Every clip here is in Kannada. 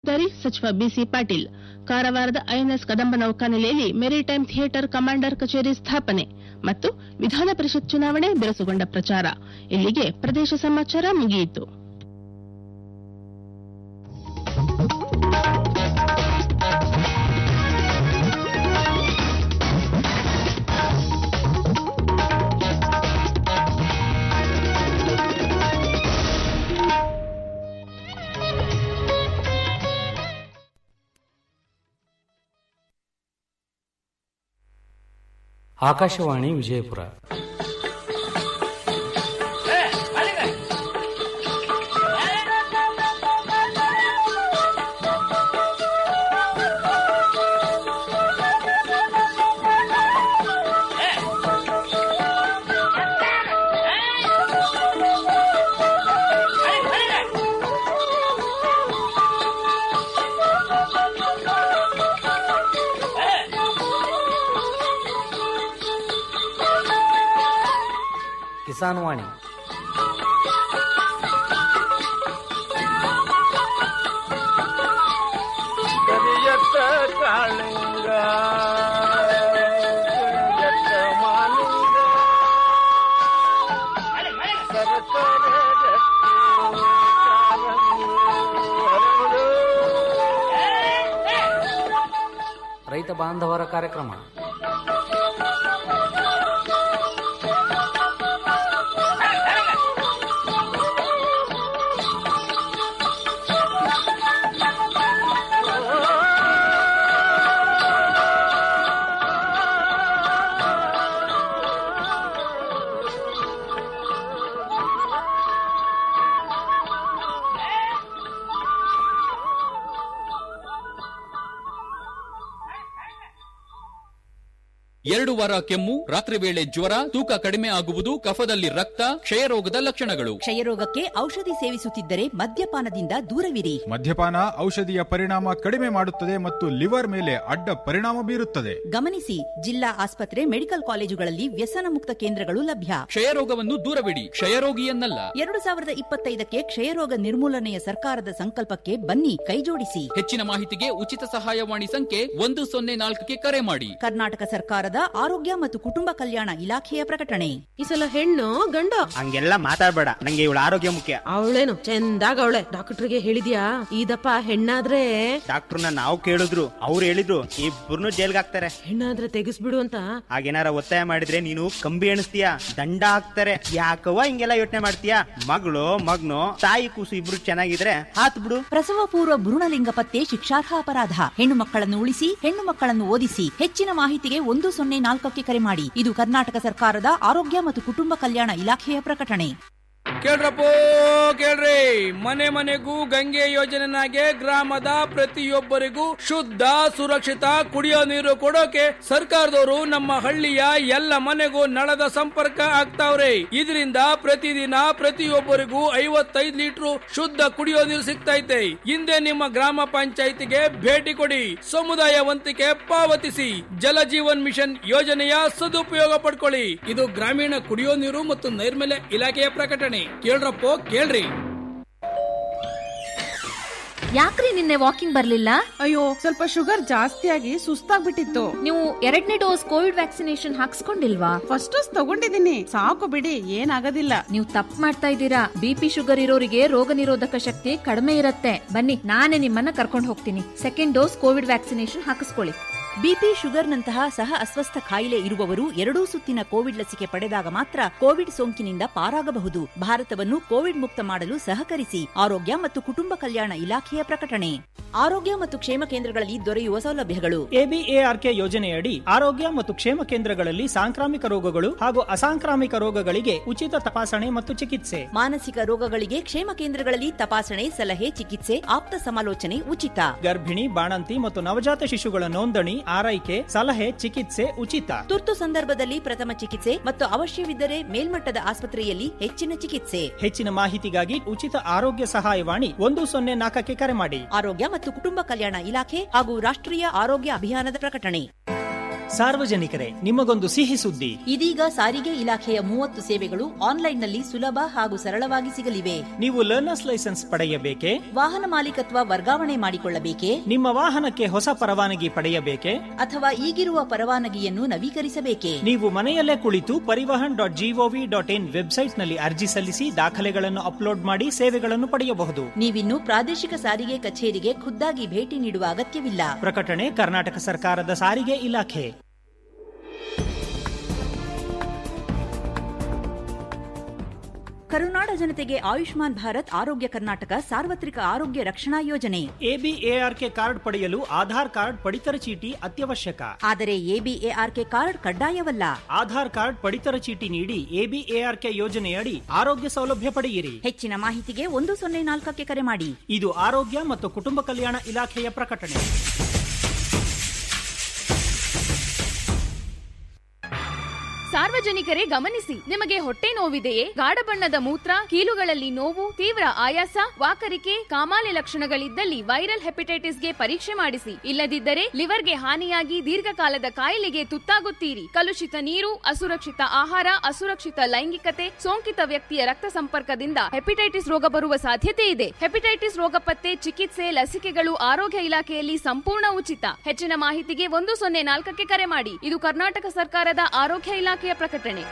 ಜವಾಬ್ದಾರಿ ಸಚಿವ ಬಿಸಿ ಪಾಟೀಲ್ ಕಾರವಾರದ ಐಎನ್ಎಸ್ ಕದಂಬ ನೌಕಾನೆಲೆಯಲ್ಲಿ ಮೆರಿಟೈಮ್ ಥಿಯೇಟರ್ ಕಮಾಂಡರ್ ಕಚೇರಿ ಸ್ಥಾಪನೆ ಮತ್ತು ವಿಧಾನ ಪರಿಷತ್ ಚುನಾವಣೆ ಬಿರುಸುಗೊಂಡ ಪ್ರಚಾರ ಇಲ್ಲಿಗೆ ಪ್ರದೇಶ ಸಮಾಚಾರ ಮುಗಿಯಿತು ಆಕಾಶವಾಣಿ ವಿಜಯಪುರ ಕಿಸಾನ್ ವಾಣಿ ಕರಿಯತ್ತ ಕಾಳಿಂಗ ಕರಿಯತ್ತ ಮಾಲಿಂಗ ಸರಸರ ಗಟ್ಟಿ ಕಾಲಂಗು ಹರಡು. ರೈತ ಬಾಂಧವರ ಕಾರ್ಯಕ್ರಮ ಎರಡು ವಾರ ಕೆಮ್ಮು ರಾತ್ರಿ ವೇಳೆ ಜ್ವರ ತೂಕ ಕಡಿಮೆ ಆಗುವುದು ಕಫದಲ್ಲಿ ರಕ್ತ ಕ್ಷಯರೋಗದ ಲಕ್ಷಣಗಳು ಕ್ಷಯರೋಗಕ್ಕೆ ಔಷಧಿ ಸೇವಿಸುತ್ತಿದ್ದರೆ ಮದ್ಯಪಾನದಿಂದ ದೂರವಿರಿ ಮದ್ಯಪಾನ ಔಷಧಿಯ ಪರಿಣಾಮ ಕಡಿಮೆ ಮಾಡುತ್ತದೆ ಮತ್ತು ಲಿವರ್ ಮೇಲೆ ಅಡ್ಡ ಪರಿಣಾಮ ಬೀರುತ್ತದೆ ಗಮನಿಸಿ ಜಿಲ್ಲಾ ಆಸ್ಪತ್ರೆ ಮೆಡಿಕಲ್ ಕಾಲೇಜುಗಳಲ್ಲಿ ವ್ಯಸನ ಮುಕ್ತ ಕೇಂದ್ರಗಳು ಲಭ್ಯ ಕ್ಷಯರೋಗವನ್ನು ದೂರವಿಡಿ ಕ್ಷಯರೋಗಿಯನ್ನಲ್ಲ ಎರಡು ಸಾವಿರದ ಇಪ್ಪತ್ತೈದಕ್ಕೆ ಕ್ಷಯರೋಗ ನಿರ್ಮೂಲನೆಯ ಸರ್ಕಾರದ ಸಂಕಲ್ಪಕ್ಕೆ ಬನ್ನಿ ಕೈಜೋಡಿಸಿ ಹೆಚ್ಚಿನ ಮಾಹಿತಿಗೆ ಉಚಿತ ಸಹಾಯವಾಣಿ ಸಂಖ್ಯೆ ಒಂದು ಸೊನ್ನೆ ನಾಲ್ಕಕ್ಕೆ ಕರೆ ಮಾಡಿ ಕರ್ನಾಟಕ ಸರ್ಕಾರದ ಆರೋಗ್ಯ ಮತ್ತು ಕುಟುಂಬ ಕಲ್ಯಾಣ ಇಲಾಖೆಯ ಪ್ರಕಟಣೆ ಈ ಸಲ ಹೆಣ್ಣು ಗಂಡ ಹಂಗೆಲ್ಲ ಮಾತಾಡ್ಬೇಡ ನಂಗೆ ಇವಳ ಆರೋಗ್ಯ ಮುಖ್ಯ ಅವಳೇನು ಚಂದಾಗ ಅವಳೆ ಡಾಕ್ಟರ್ಗೆ ಹೇಳಿದ್ಯಾ ಇದಪ್ಪ ಹೆಣ್ಣಾದ್ರೆ ಡಾಕ್ಟರ್ನ ನಾವು ಕೇಳಿದ್ರು ಅವ್ರು ಹೇಳಿದ್ರು ಇಬ್ಬರನ್ನು ಜೈಲ್ಗೆ ಹಾಕ್ತಾರೆ ಹೆಣ್ಣಾದ್ರೆ ತೆಗಿಸ್ಬಿಡು ಅಂತ ಹಾಗೇನಾರ ಒತ್ತಾಯ ಮಾಡಿದ್ರೆ ನೀನು ಕಂಬಿ ಎಣಿಸ್ತೀಯ ದಂಡ ಹಾಕ್ತಾರೆ ಯಾಕವ್ವ ಹಿಂಗೆಲ್ಲ ಯೋಚನೆ ಮಾಡ್ತೀಯ ಮಗಳು ಮಗ್ನು ತಾಯಿ ಕೂಸು ಇಬ್ರು ಚೆನ್ನಾಗಿದ್ರೆ ಹಾತ್ ಬಿಡು ಪ್ರಸವ ಪೂರ್ವ ಭ್ರೂಣಲಿಂಗ ಪತ್ತೆ ಶಿಕ್ಷಾರ್ಹ ಅಪರಾಧ ಹೆಣ್ಣು ಮಕ್ಕಳನ್ನು ಉಳಿಸಿ ಹೆಣ್ಣು ಮಕ್ಕಳನ್ನು ಓದಿಸಿ ಹೆಚ್ಚಿನ ಮಾಹಿತಿಗೆ ಒಂದು ಸೊನ್ನೆ ನಾಲ್ಕಕ್ಕೆ ಕರೆ ಮಾಡಿ ಇದು ಕರ್ನಾಟಕ ಸರ್ಕಾರದ ಆರೋಗ್ಯ ಮತ್ತು ಕುಟುಂಬ ಕಲ್ಯಾಣ ಇಲಾಖೆಯ ಪ್ರಕಟಣೆ ಕೇಳ್ರಪ್ಪೋ ಕೇಳ್ರಿ ಮನೆ ಮನೆಗೂ ಗಂಗೆ ಯೋಜನೆನಾಗೆ ಗ್ರಾಮದ ಪ್ರತಿಯೊಬ್ಬರಿಗೂ ಶುದ್ಧ ಸುರಕ್ಷಿತ ಕುಡಿಯೋ ನೀರು ಕೊಡೋಕೆ ಸರ್ಕಾರದವರು ನಮ್ಮ ಹಳ್ಳಿಯ ಎಲ್ಲ ಮನೆಗೂ ನಳದ ಸಂಪರ್ಕ ಆಗ್ತಾವ್ರೆ ಇದರಿಂದ ಪ್ರತಿದಿನ ಪ್ರತಿಯೊಬ್ಬರಿಗೂ ಐವತ್ತೈದು ಲೀಟರ್ ಶುದ್ಧ ಕುಡಿಯೋ ನೀರು ಸಿಗ್ತೈತೆ ಹಿಂದೆ ನಿಮ್ಮ ಗ್ರಾಮ ಪಂಚಾಯಿತಿಗೆ ಭೇಟಿ ಕೊಡಿ ಸಮುದಾಯ ವಂತಿಕೆ ಪಾವತಿಸಿ ಜಲ ಜೀವನ್ ಮಿಷನ್ ಯೋಜನೆಯ ಸದುಪಯೋಗ ಪಡ್ಕೊಳ್ಳಿ ಇದು ಗ್ರಾಮೀಣ ಕುಡಿಯೋ ನೀರು ಮತ್ತು ನೈರ್ಮಲ್ಯ ಇಲಾಖೆಯ ಪ್ರಕಟಣೆ ಕೇಳ್ರಪ್ಪೋ ಕೇಳ್ರಿ ಯಾಕ್ರಿ ನಿನ್ನೆ ವಾಕಿಂಗ್ ಬರ್ಲಿಲ್ಲ ಅಯ್ಯೋ ಸ್ವಲ್ಪ ಶುಗರ್ ಜಾಸ್ತಿ ಆಗಿ ಸುಸ್ತಾಗ್ಬಿಟ್ಟಿತ್ತು ನೀವು ಎರಡನೇ ಡೋಸ್ ಕೋವಿಡ್ ವ್ಯಾಕ್ಸಿನೇಷನ್ ಹಾಕ್ಸ್ಕೊಂಡಿಲ್ವಾ ಫಸ್ಟ್ ಡೋಸ್ ತಗೊಂಡಿದ್ದೀನಿ ಸಾಕು ಬಿಡಿ ಏನಾಗೋದಿಲ್ಲ ನೀವು ತಪ್ಪು ಮಾಡ್ತಾ ಇದ್ದೀರಾ ಬಿಪಿ ಶುಗರ್ ಇರೋರಿಗೆ ರೋಗ ನಿರೋಧಕ ಶಕ್ತಿ ಕಡಿಮೆ ಇರುತ್ತೆ ಬನ್ನಿ ನಾನೇ ನಿಮ್ಮನ್ನ ಕರ್ಕೊಂಡು ಹೋಗ್ತೀನಿ ಸೆಕೆಂಡ್ ಡೋಸ್ ಕೋವಿಡ್ ವ್ಯಾಕ್ಸಿನೇಷನ್ ಹಾಕಿಸ್ಕೊಳ್ಳಿ ಬಿಪಿ ಶುಗರ್ನಂತಹ ಸಹ ಅಸ್ವಸ್ಥ ಕಾಯಿಲೆ ಇರುವವರು ಎರಡೂ ಸುತ್ತಿನ ಕೋವಿಡ್ ಲಸಿಕೆ ಪಡೆದಾಗ ಮಾತ್ರ ಕೋವಿಡ್ ಸೋಂಕಿನಿಂದ ಪಾರಾಗಬಹುದು ಭಾರತವನ್ನು ಕೋವಿಡ್ ಮುಕ್ತ ಮಾಡಲು ಸಹಕರಿಸಿ ಆರೋಗ್ಯ ಮತ್ತು ಕುಟುಂಬ ಕಲ್ಯಾಣ ಇಲಾಖೆಯ ಪ್ರಕಟಣೆ ಆರೋಗ್ಯ ಮತ್ತು ಕ್ಷೇಮ ಕೇಂದ್ರಗಳಲ್ಲಿ ದೊರೆಯುವ ಸೌಲಭ್ಯಗಳು ಎಬಿಎಆರ್ಕೆ ಯೋಜನೆಯಡಿ ಆರೋಗ್ಯ ಮತ್ತು ಕ್ಷೇಮ ಕೇಂದ್ರಗಳಲ್ಲಿ ಸಾಂಕ್ರಾಮಿಕ ರೋಗಗಳು ಹಾಗೂ ಅಸಾಂಕ್ರಾಮಿಕ ರೋಗಗಳಿಗೆ ಉಚಿತ ತಪಾಸಣೆ ಮತ್ತು ಚಿಕಿತ್ಸೆ ಮಾನಸಿಕ ರೋಗಗಳಿಗೆ ಕ್ಷೇಮ ಕೇಂದ್ರಗಳಲ್ಲಿ ತಪಾಸಣೆ ಸಲಹೆ ಚಿಕಿತ್ಸೆ ಆಪ್ತ ಸಮಾಲೋಚನೆ ಉಚಿತ ಗರ್ಭಿಣಿ ಬಾಣಂತಿ ಮತ್ತು ನವಜಾತ ಶಿಶುಗಳ ನೋಂದಣಿ ಆರೈಕೆ ಸಲಹೆ ಚಿಕಿತ್ಸೆ ಉಚಿತ ತುರ್ತು ಸಂದರ್ಭದಲ್ಲಿ ಪ್ರಥಮ ಚಿಕಿತ್ಸೆ ಮತ್ತು ಅವಶ್ಯವಿದ್ದರೆ ಮೇಲ್ಮಟ್ಟದ ಆಸ್ಪತ್ರೆಯಲ್ಲಿ ಹೆಚ್ಚಿನ ಚಿಕಿತ್ಸೆ ಹೆಚ್ಚಿನ ಮಾಹಿತಿಗಾಗಿ ಉಚಿತ ಆರೋಗ್ಯ ಸಹಾಯವಾಣಿ ಒಂದು ಸೊನ್ನೆ ನಾಲ್ಕಕ್ಕೆ ಕರೆ ಮಾಡಿ ಆರೋಗ್ಯ ಮತ್ತು ಕುಟುಂಬ ಕಲ್ಯಾಣ ಇಲಾಖೆ ಹಾಗೂ ರಾಷ್ಟ್ರೀಯ ಆರೋಗ್ಯ ಅಭಿಯಾನದ ಪ್ರಕಟಣೆ ಸಾರ್ವಜನಿಕರೇ ನಿಮಗೊಂದು ಸಿಹಿ ಸುದ್ದಿ ಇದೀಗ ಸಾರಿಗೆ ಇಲಾಖೆಯ ಮೂವತ್ತು ಸೇವೆಗಳು ಆನ್ಲೈನ್ನಲ್ಲಿ ಸುಲಭ ಹಾಗೂ ಸರಳವಾಗಿ ಸಿಗಲಿವೆ ನೀವು ಲರ್ನರ್ಸ್ ಲೈಸೆನ್ಸ್ ಪಡೆಯಬೇಕೆ ವಾಹನ ಮಾಲೀಕತ್ವ ವರ್ಗಾವಣೆ ಮಾಡಿಕೊಳ್ಳಬೇಕೆ ನಿಮ್ಮ ವಾಹನಕ್ಕೆ ಹೊಸ ಪರವಾನಗಿ ಪಡೆಯಬೇಕೆ ಅಥವಾ ಈಗಿರುವ ಪರವಾನಗಿಯನ್ನು ನವೀಕರಿಸಬೇಕೆ ನೀವು ಮನೆಯಲ್ಲೇ ಕುಳಿತು Parivahan dot GOV dot in ವೆಬ್ಸೈಟ್ನಲ್ಲಿ ಅರ್ಜಿ ಸಲ್ಲಿಸಿ ದಾಖಲೆಗಳನ್ನು ಅಪ್ಲೋಡ್ ಮಾಡಿ ಸೇವೆಗಳನ್ನು ಪಡೆಯಬಹುದು ನೀವಿನ್ನು ಪ್ರಾದೇಶಿಕ ಸಾರಿಗೆ ಕಚೇರಿಗೆ ಖುದ್ದಾಗಿ ಭೇಟಿ ನೀಡುವ ಅಗತ್ಯವಿಲ್ಲ ಪ್ರಕಟಣೆ ಕರ್ನಾಟಕ ಸರ್ಕಾರದ ಸಾರಿಗೆ ಇಲಾಖೆ ಕರುನಾಡ ಜನತೆಗೆ ಆಯುಷ್ಮಾನ್ ಭಾರತ್ ಆರೋಗ್ಯ ಕರ್ನಾಟಕ ಸಾರ್ವತ್ರಿಕ ಆರೋಗ್ಯ ರಕ್ಷಣಾ ಯೋಜನೆ ಎಬಿಎಆರ್ಕೆ ಕಾರ್ಡ್ ಪಡೆಯಲು ಆಧಾರ್ ಕಾರ್ಡ್ ಪಡಿತರ ಚೀಟಿ ಅತ್ಯವಶ್ಯಕ ಆದರೆ ಎಬಿಎಆರ್ಕೆ ಕಾರ್ಡ್ ಕಡ್ಡಾಯವಲ್ಲ ಆಧಾರ್ ಕಾರ್ಡ್ ಪಡಿತರ ಚೀಟಿ ನೀಡಿ ಎಬಿಎಆರ್ಕೆ ಯೋಜನೆಯಡಿ ಆರೋಗ್ಯ ಸೌಲಭ್ಯ ಪಡೆಯಿರಿ ಹೆಚ್ಚಿನ ಮಾಹಿತಿಗೆ ಒಂದು ಸೊನ್ನೆ ನಾಲ್ಕಕ್ಕೆ ಕರೆ ಮಾಡಿ ಇದು ಆರೋಗ್ಯ ಮತ್ತು ಕುಟುಂಬ ಕಲ್ಯಾಣ ಇಲಾಖೆಯ ಪ್ರಕಟಣೆ ಸಾರ್ವಜನಿಕರೇ ಗಮನಿಸಿ ನಿಮಗೆ ಹೊಟ್ಟೆ ನೋವಿದೆಯೇ ಗಾಢ ಬಣ್ಣದ ಮೂತ್ರ ಕೀಲುಗಳಲ್ಲಿ ನೋವು ತೀವ್ರ ಆಯಾಸ ವಾಕರಿಕೆ ಕಾಮಾಲೆ ಲಕ್ಷಣಗಳಿದ್ದಲ್ಲಿ ವೈರಲ್ ಹೆಪಟೈಟಿಸ್ಗೆ ಪರೀಕ್ಷೆ ಮಾಡಿಸಿ ಇಲ್ಲದಿದ್ದರೆ ಲಿವರ್ಗೆ ಹಾನಿಯಾಗಿ ದೀರ್ಘಕಾಲದ ಕಾಯಿಲೆಗೆ ತುತ್ತಾಗುತ್ತೀರಿ ಕಲುಷಿತ ನೀರು ಅಸುರಕ್ಷಿತ ಆಹಾರ ಅಸುರಕ್ಷಿತ ಲೈಂಗಿಕತೆ ಸೋಂಕಿತ ವ್ಯಕ್ತಿಯ ರಕ್ತ ಸಂಪರ್ಕದಿಂದ ಹೆಪಟೈಟಿಸ್ ರೋಗ ಬರುವ ಸಾಧ್ಯತೆ ಇದೆ ಹೆಪಟೈಟಿಸ್ ರೋಗ ಪತ್ತೆ ಚಿಕಿತ್ಸೆ ಲಸಿಕೆಗಳು ಆರೋಗ್ಯ ಇಲಾಖೆಯಲ್ಲಿ ಸಂಪೂರ್ಣ ಉಚಿತ ಹೆಚ್ಚಿನ ಮಾಹಿತಿಗೆ ಒಂದು ಸೊನ್ನೆ ನಾಲ್ಕಕ್ಕೆ ಕರೆ ಮಾಡಿ ಇದು ಕರ್ನಾಟಕ ಸರ್ಕಾರದ ಆರೋಗ್ಯ ಇಲಾಖೆಯ ಪ್ರಕಟಣೆ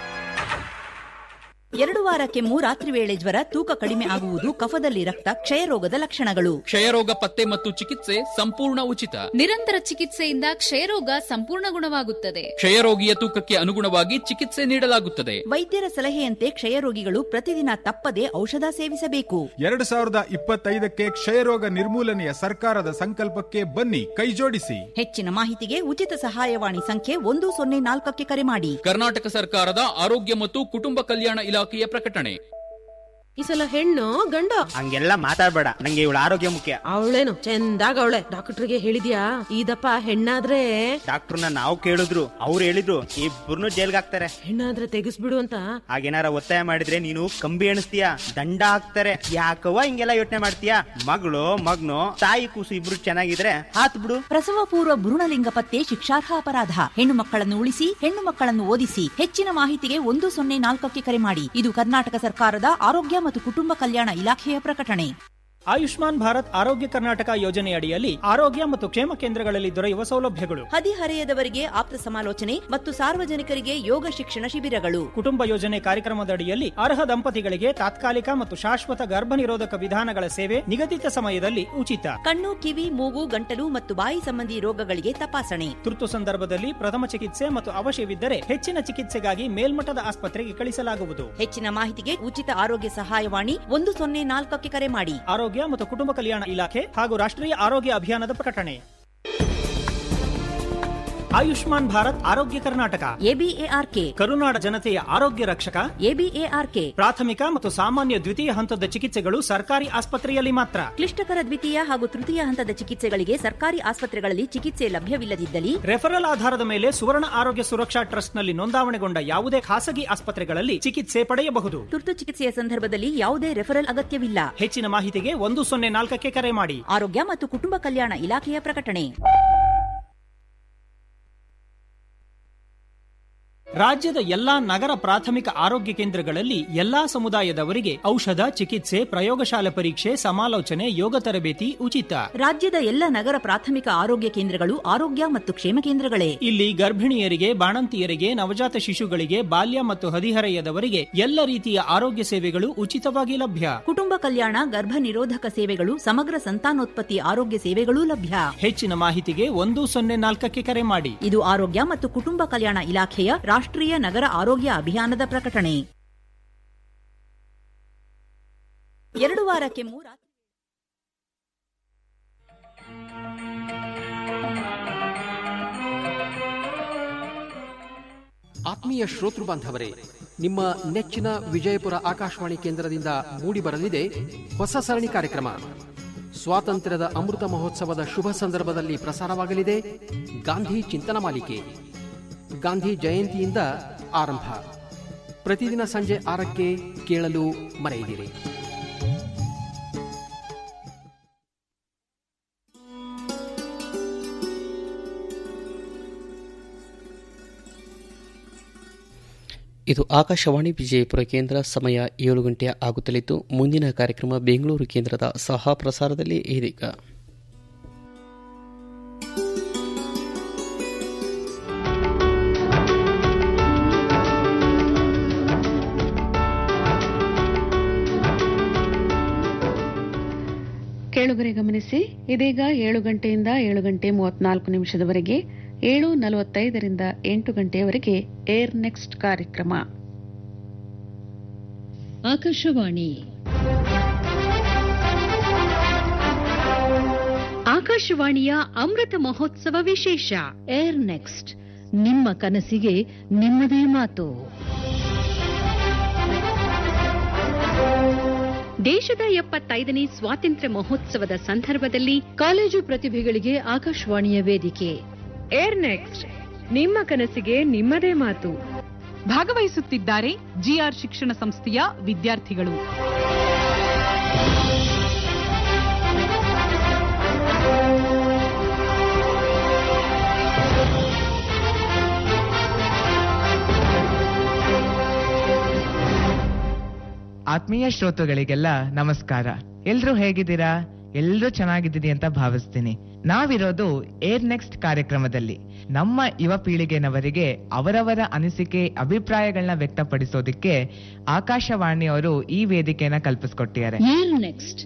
ಎರಡು ವಾರ ಕೆಮ್ಮು ರಾತ್ರಿ ವೇಳೆ ಜ್ವರ ತೂಕ ಕಡಿಮೆ ಆಗುವುದು ಕಫದಲ್ಲಿ ರಕ್ತ ಕ್ಷಯರೋಗದ ಲಕ್ಷಣಗಳು ಕ್ಷಯರೋಗ ಪತ್ತೆ ಮತ್ತು ಚಿಕಿತ್ಸೆ ಸಂಪೂರ್ಣ ಉಚಿತ ನಿರಂತರ ಚಿಕಿತ್ಸೆಯಿಂದ ಕ್ಷಯರೋಗ ಸಂಪೂರ್ಣ ಗುಣವಾಗುತ್ತದೆ ಕ್ಷಯರೋಗಿಯ ತೂಕಕ್ಕೆ ಅನುಗುಣವಾಗಿ ಚಿಕಿತ್ಸೆ ನೀಡಲಾಗುತ್ತದೆ ವೈದ್ಯರ ಸಲಹೆಯಂತೆ ಕ್ಷಯರೋಗಿಗಳು ಪ್ರತಿದಿನ ತಪ್ಪದೆ ಔಷಧ ಸೇವಿಸಬೇಕು ಎರಡು ಸಾವಿರದ ಇಪ್ಪತ್ತೈದಕ್ಕೆ ಕ್ಷಯರೋಗ ನಿರ್ಮೂಲನೆಯ ಸರ್ಕಾರದ ಸಂಕಲ್ಪಕ್ಕೆ ಬನ್ನಿ ಕೈಜೋಡಿಸಿ ಹೆಚ್ಚಿನ ಮಾಹಿತಿಗೆ ಉಚಿತ ಸಹಾಯವಾಣಿ ಸಂಖ್ಯೆ ಒಂದು ಸೊನ್ನೆ ನಾಲ್ಕಕ್ಕೆ ಕರೆ ಮಾಡಿ ಕರ್ನಾಟಕ ಸರ್ಕಾರದ ಆರೋಗ್ಯ ಮತ್ತು ಕುಟುಂಬ ಕಲ್ಯಾಣ ಇಲಾಖೆಯ ಪ್ರಕಟಣೆ ಈ ಸಲ ಹೆಣ್ಣು ಗಂಡು ಹಂಗೆಲ್ಲ ಮಾತಾಡ್ಬೇಡ ನಂಗೆ ಇವಳ ಆರೋಗ್ಯ ಮುಖ್ಯ ಅವಳೇನು ಚಂದಾಗ ಅವಳೆ ಡಾಕ್ಟರ್ಗೆ ಹೇಳಿದ್ಯಾ ಇದಪ್ಪ ಹೆಣ್ಣಾದ್ರೆ ಡಾಕ್ಟರ್ನ ನಾವು ಕೇಳಿದ್ರು ಅವ್ರು ಹೇಳಿದ್ರು ಇಬ್ಬರನ್ನು ಜೈಲ್ಗೆ ಹಾಕ್ತಾರೆ ಹೆಣ್ಣಾದ್ರೆ ತೆಗಿಸ್ಬಿಡು ಅಂತ ಹಾಗೇನಾರ ಒತ್ತಾಯ ಮಾಡಿದ್ರೆ ನೀನು ಕಂಬಿ ಎಣಿಸ್ತೀಯ ದಂಡ ಹಾಕ್ತಾರೆ ಯಾಕವ್ವ ಹಿಂಗೆಲ್ಲ ಯೋಚನೆ ಮಾಡ್ತೀಯ ಮಗಳು ಮಗ್ನು ತಾಯಿ ಕೂಸು ಇಬ್ರು ಚೆನ್ನಾಗಿದ್ರೆ ಹಾತ್ ಬಿಡು ಪ್ರಸವ ಪೂರ್ವ ಭ್ರೂಣಲಿಂಗ ಪತ್ತೆ ಶಿಕ್ಷಾರ್ಹ ಅಪರಾಧ ಹೆಣ್ಣು ಮಕ್ಕಳನ್ನು ಉಳಿಸಿ ಹೆಣ್ಣು ಮಕ್ಕಳನ್ನು ಓದಿಸಿ ಹೆಚ್ಚಿನ ಮಾಹಿತಿಗೆ ಒಂದು ಸೊನ್ನೆ ನಾಲ್ಕಕ್ಕೆ ಕರೆ ಮಾಡಿ ಇದು ಕರ್ನಾಟಕ ಸರ್ಕಾರದ ಆರೋಗ್ಯ ಮತ್ತು ಕುಟುಂಬ ಕಲ್ಯಾಣ ಇಲಾಖೆಯ ಪ್ರಕಟಣೆ ಆಯುಷ್ಮಾನ್ ಭಾರತ್ ಆರೋಗ್ಯ ಕರ್ನಾಟಕ ಯೋಜನೆಯಡಿಯಲ್ಲಿ ಆರೋಗ್ಯ ಮತ್ತು ಕ್ಷೇಮ ಕೇಂದ್ರಗಳಲ್ಲಿ ದೊರೆಯುವ ಸೌಲಭ್ಯಗಳು ಹದಿಹರೆಯದವರಿಗೆ ಆಪ್ತ ಸಮಾಲೋಚನೆ ಮತ್ತು ಸಾರ್ವಜನಿಕರಿಗೆ ಯೋಗ ಶಿಕ್ಷಣ ಶಿಬಿರಗಳು ಕುಟುಂಬ ಯೋಜನೆ ಕಾರ್ಯಕ್ರಮದಡಿಯಲ್ಲಿ ಅರ್ಹ ದಂಪತಿಗಳಿಗೆ ತಾತ್ಕಾಲಿಕ ಮತ್ತು ಶಾಶ್ವತ ಗರ್ಭ ನಿರೋಧಕ ವಿಧಾನಗಳ ಸೇವೆ ನಿಗದಿತ ಸಮಯದಲ್ಲಿ ಉಚಿತ ಕಣ್ಣು ಕಿವಿ ಮೂಗು ಗಂಟಲು ಮತ್ತು ಬಾಯಿ ಸಂಬಂಧಿ ರೋಗಗಳಿಗೆ ತಪಾಸಣೆ ತುರ್ತು ಸಂದರ್ಭದಲ್ಲಿ ಪ್ರಥಮ ಚಿಕಿತ್ಸೆ ಮತ್ತು ಅವಶ್ಯವಿದ್ದರೆ ಹೆಚ್ಚಿನ ಚಿಕಿತ್ಸೆಗಾಗಿ ಮೇಲ್ಮಟ್ಟದ ಆಸ್ಪತ್ರೆಗೆ ಕಳಿಸಲಾಗುವುದು ಹೆಚ್ಚಿನ ಮಾಹಿತಿಗೆ ಉಚಿತ ಆರೋಗ್ಯ ಸಹಾಯವಾಣಿ ಒಂದು ಸೊನ್ನೆ ನಾಲ್ಕಕ್ಕೆ ಕರೆ ಮಾಡಿ ಆರೋಗ್ಯ ಮತ್ತು ಕುಟುಂಬ ಕಲ್ಯಾಣ ಇಲಾಖೆ ಹಾಗೂ ರಾಷ್ಟ್ರೀಯ ಆರೋಗ್ಯ ಅಭಿಯಾನದ ಪ್ರಕಟಣೆ ಆಯುಷ್ಮಾನ್ ಭಾರತ್ ಆರೋಗ್ಯ ಕರ್ನಾಟಕ ಎಬಿಎಆರ್ಕೆ ಕರುನಾಡ ಜನತೆಯ ಆರೋಗ್ಯ ರಕ್ಷಕ ಎಬಿಎಆರ್ಕೆ ಪ್ರಾಥಮಿಕ ಮತ್ತು ಸಾಮಾನ್ಯ ದ್ವಿತೀಯ ಹಂತದ ಚಿಕಿತ್ಸೆಗಳು ಸರ್ಕಾರಿ ಆಸ್ಪತ್ರೆಯಲ್ಲಿ ಮಾತ್ರ ಕ್ಲಿಷ್ಟಕರ ದ್ವಿತೀಯ ಹಾಗೂ ತೃತೀಯ ಹಂತದ ಚಿಕಿತ್ಸೆಗಳಿಗೆ ಸರ್ಕಾರಿ ಆಸ್ಪತ್ರೆಗಳಲ್ಲಿ ಚಿಕಿತ್ಸೆ ಲಭ್ಯವಿಲ್ಲದಿದ್ದಲ್ಲಿ ರೆಫರಲ್ ಆಧಾರದ ಮೇಲೆ ಸುವರ್ಣ ಆರೋಗ್ಯ ಸುರಕ್ಷಾ ಟ್ರಸ್ಟ್ನಲ್ಲಿ ನೋಂದಾವಣೆಗೊಂಡ ಯಾವುದೇ ಖಾಸಗಿ ಆಸ್ಪತ್ರೆಗಳಲ್ಲಿ ಚಿಕಿತ್ಸೆ ಪಡೆಯಬಹುದು ತುರ್ತು ಚಿಕಿತ್ಸೆಯ ಸಂದರ್ಭದಲ್ಲಿ ಯಾವುದೇ ರೆಫರಲ್ ಅಗತ್ಯವಿಲ್ಲ ಹೆಚ್ಚಿನ ಮಾಹಿತಿಗೆ ಒಂದು ಸೊನ್ನೆ ನಾಲ್ಕಕ್ಕೆ ಕರೆ ಮಾಡಿ ಆರೋಗ್ಯ ಮತ್ತು ಕುಟುಂಬ ಕಲ್ಯಾಣ ಇಲಾಖೆಯ ಪ್ರಕಟಣೆ ರಾಜ್ಯದ ಎಲ್ಲಾ ನಗರ ಪ್ರಾಥಮಿಕ ಆರೋಗ್ಯ ಕೇಂದ್ರಗಳಲ್ಲಿ ಎಲ್ಲಾ ಸಮುದಾಯದವರಿಗೆ ಔಷಧ ಚಿಕಿತ್ಸೆ ಪ್ರಯೋಗಶಾಲೆ ಪರೀಕ್ಷೆ ಸಮಾಲೋಚನೆ ಯೋಗ ತರಬೇತಿ ಉಚಿತ ರಾಜ್ಯದ ಎಲ್ಲ ನಗರ ಪ್ರಾಥಮಿಕ ಆರೋಗ್ಯ ಕೇಂದ್ರಗಳು ಆರೋಗ್ಯ ಮತ್ತು ಕ್ಷೇಮ ಕೇಂದ್ರಗಳೇ ಇಲ್ಲಿ ಗರ್ಭಿಣಿಯರಿಗೆ ಬಾಣಂತಿಯರಿಗೆ ನವಜಾತ ಶಿಶುಗಳಿಗೆ ಬಾಲ್ಯ ಮತ್ತು ಹದಿಹರೆಯದವರಿಗೆ ಎಲ್ಲ ರೀತಿಯ ಆರೋಗ್ಯ ಸೇವೆಗಳು ಉಚಿತವಾಗಿ ಲಭ್ಯ ಕುಟುಂಬ ಕಲ್ಯಾಣ ಗರ್ಭ ನಿರೋಧಕ ಸೇವೆಗಳು ಸಮಗ್ರ ಸಂತಾನೋತ್ಪತ್ತಿ ಆರೋಗ್ಯ ಸೇವೆಗಳೂ ಲಭ್ಯ ಹೆಚ್ಚಿನ ಮಾಹಿತಿಗೆ ಒಂದು ಸೊನ್ನೆ ನಾಲ್ಕಕ್ಕೆ ಕರೆ ಮಾಡಿ ಇದು ಆರೋಗ್ಯ ಮತ್ತು ಕುಟುಂಬ ಕಲ್ಯಾಣ ಇಲಾಖೆಯ ರಾಷ್ಟ್ರೀಯ ನಗರ ಆರೋಗ್ಯ ಅಭಿಯಾನದ ಪ್ರಕಟಣೆ ಎರಡು ವಾರಕ್ಕೆ ಮೂರ ಆತ್ಮೀಯ ಶ್ರೋತೃ ಬಾಂಧವರೇ ನಿಮ್ಮ ನೆಚ್ಚಿನ ವಿಜಯಪುರ ಆಕಾಶವಾಣಿ ಕೇಂದ್ರದಿಂದ ಮೂಡಿಬರಲಿದೆ ಹೊಸ ಸರಣಿ ಕಾರ್ಯಕ್ರಮ ಸ್ವಾತಂತ್ರ್ಯದ ಅಮೃತ ಮಹೋತ್ಸವದ ಶುಭ ಸಂದರ್ಭದಲ್ಲಿ ಪ್ರಸಾರವಾಗಲಿದೆ ಗಾಂಧಿ ಚಿಂತನ ಮಾಲಿಕೆ ಗಾಂಧಿ ಜಯಂತಿಯಿಂದ ಆರಂಭ ಪ್ರತಿದಿನ ಸಂಜೆ ಆರಕ್ಕೆ ಕೇಳಲು ಮರೆಯದಿರಿ ಇದು ಆಕಾಶವಾಣಿ ವಿಜಯಪುರ ಕೇಂದ್ರ ಸಮಯ ಏಳು ಗಂಟೆ ಆಗುತ್ತಲಿದ್ದು ಮುಂದಿನ ಕಾರ್ಯಕ್ರಮ ಬೆಂಗಳೂರು ಕೇಂದ್ರದ ಸಹ ಪ್ರಸಾರದಲ್ಲಿ ಇದೀಗ ಕೇಳುಗರೆ ಗಮನಿಸಿ ಇದೀಗ ಏಳು ಗಂಟೆಯಿಂದ ಏಳು ಗಂಟೆ ಮೂವತ್ನಾಲ್ಕು ನಿಮಿಷದವರೆಗೆ ಏಳು ನಲವತ್ತೈದರಿಂದ ಎಂಟು ಗಂಟೆಯವರೆಗೆ ಏರ್ ನೆಕ್ಸ್ಟ್ ಕಾರ್ಯಕ್ರಮ ಆಕಾಶವಾಣಿ ಆಕಾಶವಾಣಿಯ ಅಮೃತ ಮಹೋತ್ಸವ ವಿಶೇಷ ಏರ್ ನೆಕ್ಸ್ಟ್ ನಿಮ್ಮ ಕನಸಿಗೆ ನಿಮ್ಮದೇ ಮಾತು ದೇಶದ ಎಪ್ಪತ್ತೈದನೇ ಸ್ವಾತಂತ್ರ್ಯ ಮಹೋತ್ಸವದ ಸಂದರ್ಭದಲ್ಲಿ ಕಾಲೇಜು ಪ್ರತಿಭೆಗಳಿಗೆ ಆಕಾಶವಾಣಿಯ ವೇದಿಕೆ ಏರ್ ನೆಕ್ಸ್ಟ್ ನಿಮ್ಮ ಕನಸಿಗೆ ನಿಮ್ಮದೇ ಮಾತು ಭಾಗವಹಿಸುತ್ತಿದ್ದಾರೆ ಜಿಆರ್ ಶಿಕ್ಷಣ ಸಂಸ್ಥೆಯ ವಿದ್ಯಾರ್ಥಿಗಳು ಆತ್ಮೀಯ ಶ್ರೋತೃಗಳಿಗೆಲ್ಲ ನಮಸ್ಕಾರ ಎಲ್ರೂ ಹೇಗಿದ್ದೀರಾ ಎಲ್ರೂ ಚೆನ್ನಾಗಿದ್ದೀರಿ ಅಂತ ಭಾವಿಸ್ತೀನಿ ನಾವಿರೋದು ಏರ್ ನೆಕ್ಸ್ಟ್ ಕಾರ್ಯಕ್ರಮದಲ್ಲಿ ನಮ್ಮ ಯುವ ಪೀಳಿಗೆನವರಿಗೆ ಅವರವರ ಅನಿಸಿಕೆ ಅಭಿಪ್ರಾಯಗಳನ್ನ ವ್ಯಕ್ತಪಡಿಸೋದಿಕ್ಕೆ ಆಕಾಶವಾಣಿಯವರು ಈ ವೇದಿಕೆನ ಕಲ್ಪಿಸ್ಕೊಟ್ಟಿದ್ದಾರೆ ಏರ್ ನೆಕ್ಸ್ಟ್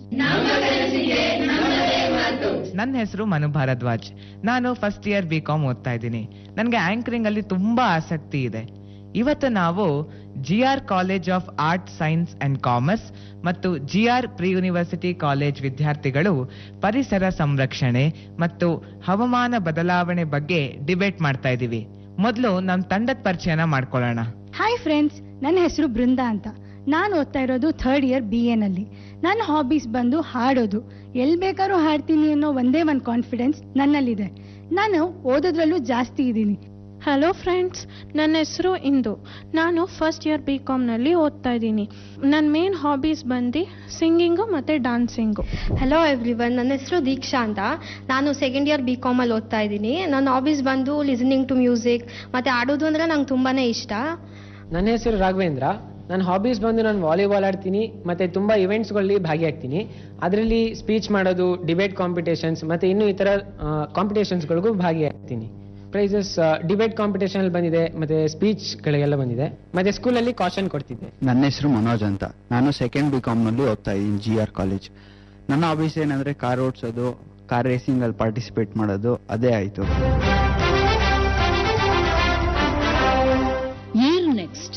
ನನ್ನ ಹೆಸರು ಮನು ಭಾರದ್ವಾಜ್ ನಾನು ಫಸ್ಟ್ ಇಯರ್ ಬಿ ಕಾಮ್ ಓದ್ತಾ ಇದ್ದೀನಿ ನನಗೆ ಆಂಕರಿಂಗ್ ಅಲ್ಲಿ ತುಂಬಾ ಆಸಕ್ತಿ ಇದೆ ಇವತ್ತು ನಾವು G R college of art science and commerce ಮತ್ತು G R pre university college ವಿದ್ಯಾರ್ಥಿಗಳು ಪರಿಸರ ಸಂರಕ್ಷಣೆ ಮತ್ತು ಹವಾಮಾನ ಬದಲಾವಣೆ ಬಗ್ಗೆ ಡಿಬೇಟ್ ಮಾಡ್ತಾ ಇದ್ದೀವಿ ಮೊದಲು ನಮ್ಮ ತಂಡದ ಪರಿಚಯನ ಮಾಡ್ಕೊಳ್ಳೋಣ ಹಾಯ್ ಫ್ರೆಂಡ್ಸ್ ನನ್ನ ಹೆಸರು ಬೃಂದಾ ಅಂತ ನಾನು ಓದ್ತಾ ಇರೋದು ಥರ್ಡ್ ಇಯರ್ ಬಿ ಎನಲ್ಲಿ ನನ್ನ ಹಾಬೀಸ್ ಬಂದು ಹಾಡೋದು ಎಲ್ಲಿ ಬೇಕಾದ್ರೂ ಹಾಡ್ತೀನಿ ಅನ್ನೋ ಒಂದೇ ಒಂದು ಕಾನ್ಫಿಡೆನ್ಸ್ ನನ್ನಲ್ಲಿದೆ ನಾನು ಓದೋದ್ರಲ್ಲೂ ಜಾಸ್ತಿ ಇದ್ದೀನಿ ಹಲೋ ಫ್ರೆಂಡ್ಸ್ ನನ್ನ ಹೆಸರು ಇಂದು ನಾನು ಫಸ್ಟ್ ಇಯರ್ ಬಿ ಕಾಮ್ನಲ್ಲಿ ಓದ್ತಾ ಇದ್ದೀನಿ ನನ್ನ ಮೇನ್ ಹಾಬೀಸ್ ಬಂದು ಸಿಂಗಿಂಗು ಮತ್ತು ಡಾನ್ಸಿಂಗು ಹಲೋ ಎವ್ರಿವನ್ ನನ್ನ ಹೆಸರು ದೀಕ್ಷಾ ಅಂತ ನಾನು ಸೆಕೆಂಡ್ ಇಯರ್ ಬಿ ಕಾಮಲ್ಲಿ ಓದ್ತಾ ಇದ್ದೀನಿ ನನ್ನ ಹಾಬೀಸ್ ಬಂದು ಲಿಸನಿಂಗ್ ಟು ಮ್ಯೂಸಿಕ್ ಮತ್ತು ಆಡೋದು ಅಂದರೆ ನಂಗೆ ತುಂಬಾ ಇಷ್ಟ ನನ್ನ ಹೆಸರು ರಾಘವೇಂದ್ರ ನನ್ನ ಹಾಬೀಸ್ ಬಂದು ನಾನು ವಾಲಿಬಾಲ್ ಆಡ್ತೀನಿ ಮತ್ತು ತುಂಬ ಇವೆಂಟ್ಸ್ಗಳಲ್ಲಿ ಭಾಗಿಯಾಗ್ತೀನಿ ಅದರಲ್ಲಿ ಸ್ಪೀಚ್ ಮಾಡೋದು ಡಿಬೇಟ್ ಕಾಂಪಿಟೇಷನ್ಸ್ ಮತ್ತು ಇನ್ನೂ ಇತರ ಕಾಂಪಿಟೇಷನ್ಸ್ಗಳಿಗೂ ಭಾಗಿಯಾಗ್ತೀನಿ ಪ್ರೈಸಸ್ ಡಿಬೇಟ್ ಕಾಂಪಿಟೇಷನ್ ಬಂದಿದೆ ಮತ್ತೆ ಸ್ಪೀಚ್ಗಳಿಗೆಲ್ಲ ಬಂದಿದೆ ಮತ್ತೆ ಸ್ಕೂಲಲ್ಲಿ ಕಾಶನ್ ಕೊಡ್ತಿದ್ದೆ ನನ್ನ ಹೆಸರು ಮನೋಜ್ ಅಂತ ನಾನು ಸೆಕೆಂಡ್ ಬಿ ನಲ್ಲಿ ಓದ್ತಾ ಇದ್ದೀನಿ ಜಿ ಆರ್ ಕಾಲೇಜ್ ನನ್ನ ಹಾಬೀಸ್ ಏನಂದ್ರೆ ಕಾರ್ ಓಡಿಸೋದು ಕಾರ್ ರೇಸಿಂಗ್ ಅಲ್ಲಿ ಪಾರ್ಟಿಸಿಪೇಟ್ ಮಾಡೋದು ಅದೇ ಆಯ್ತು ಏರ್ ನೆಕ್ಸ್ಟ್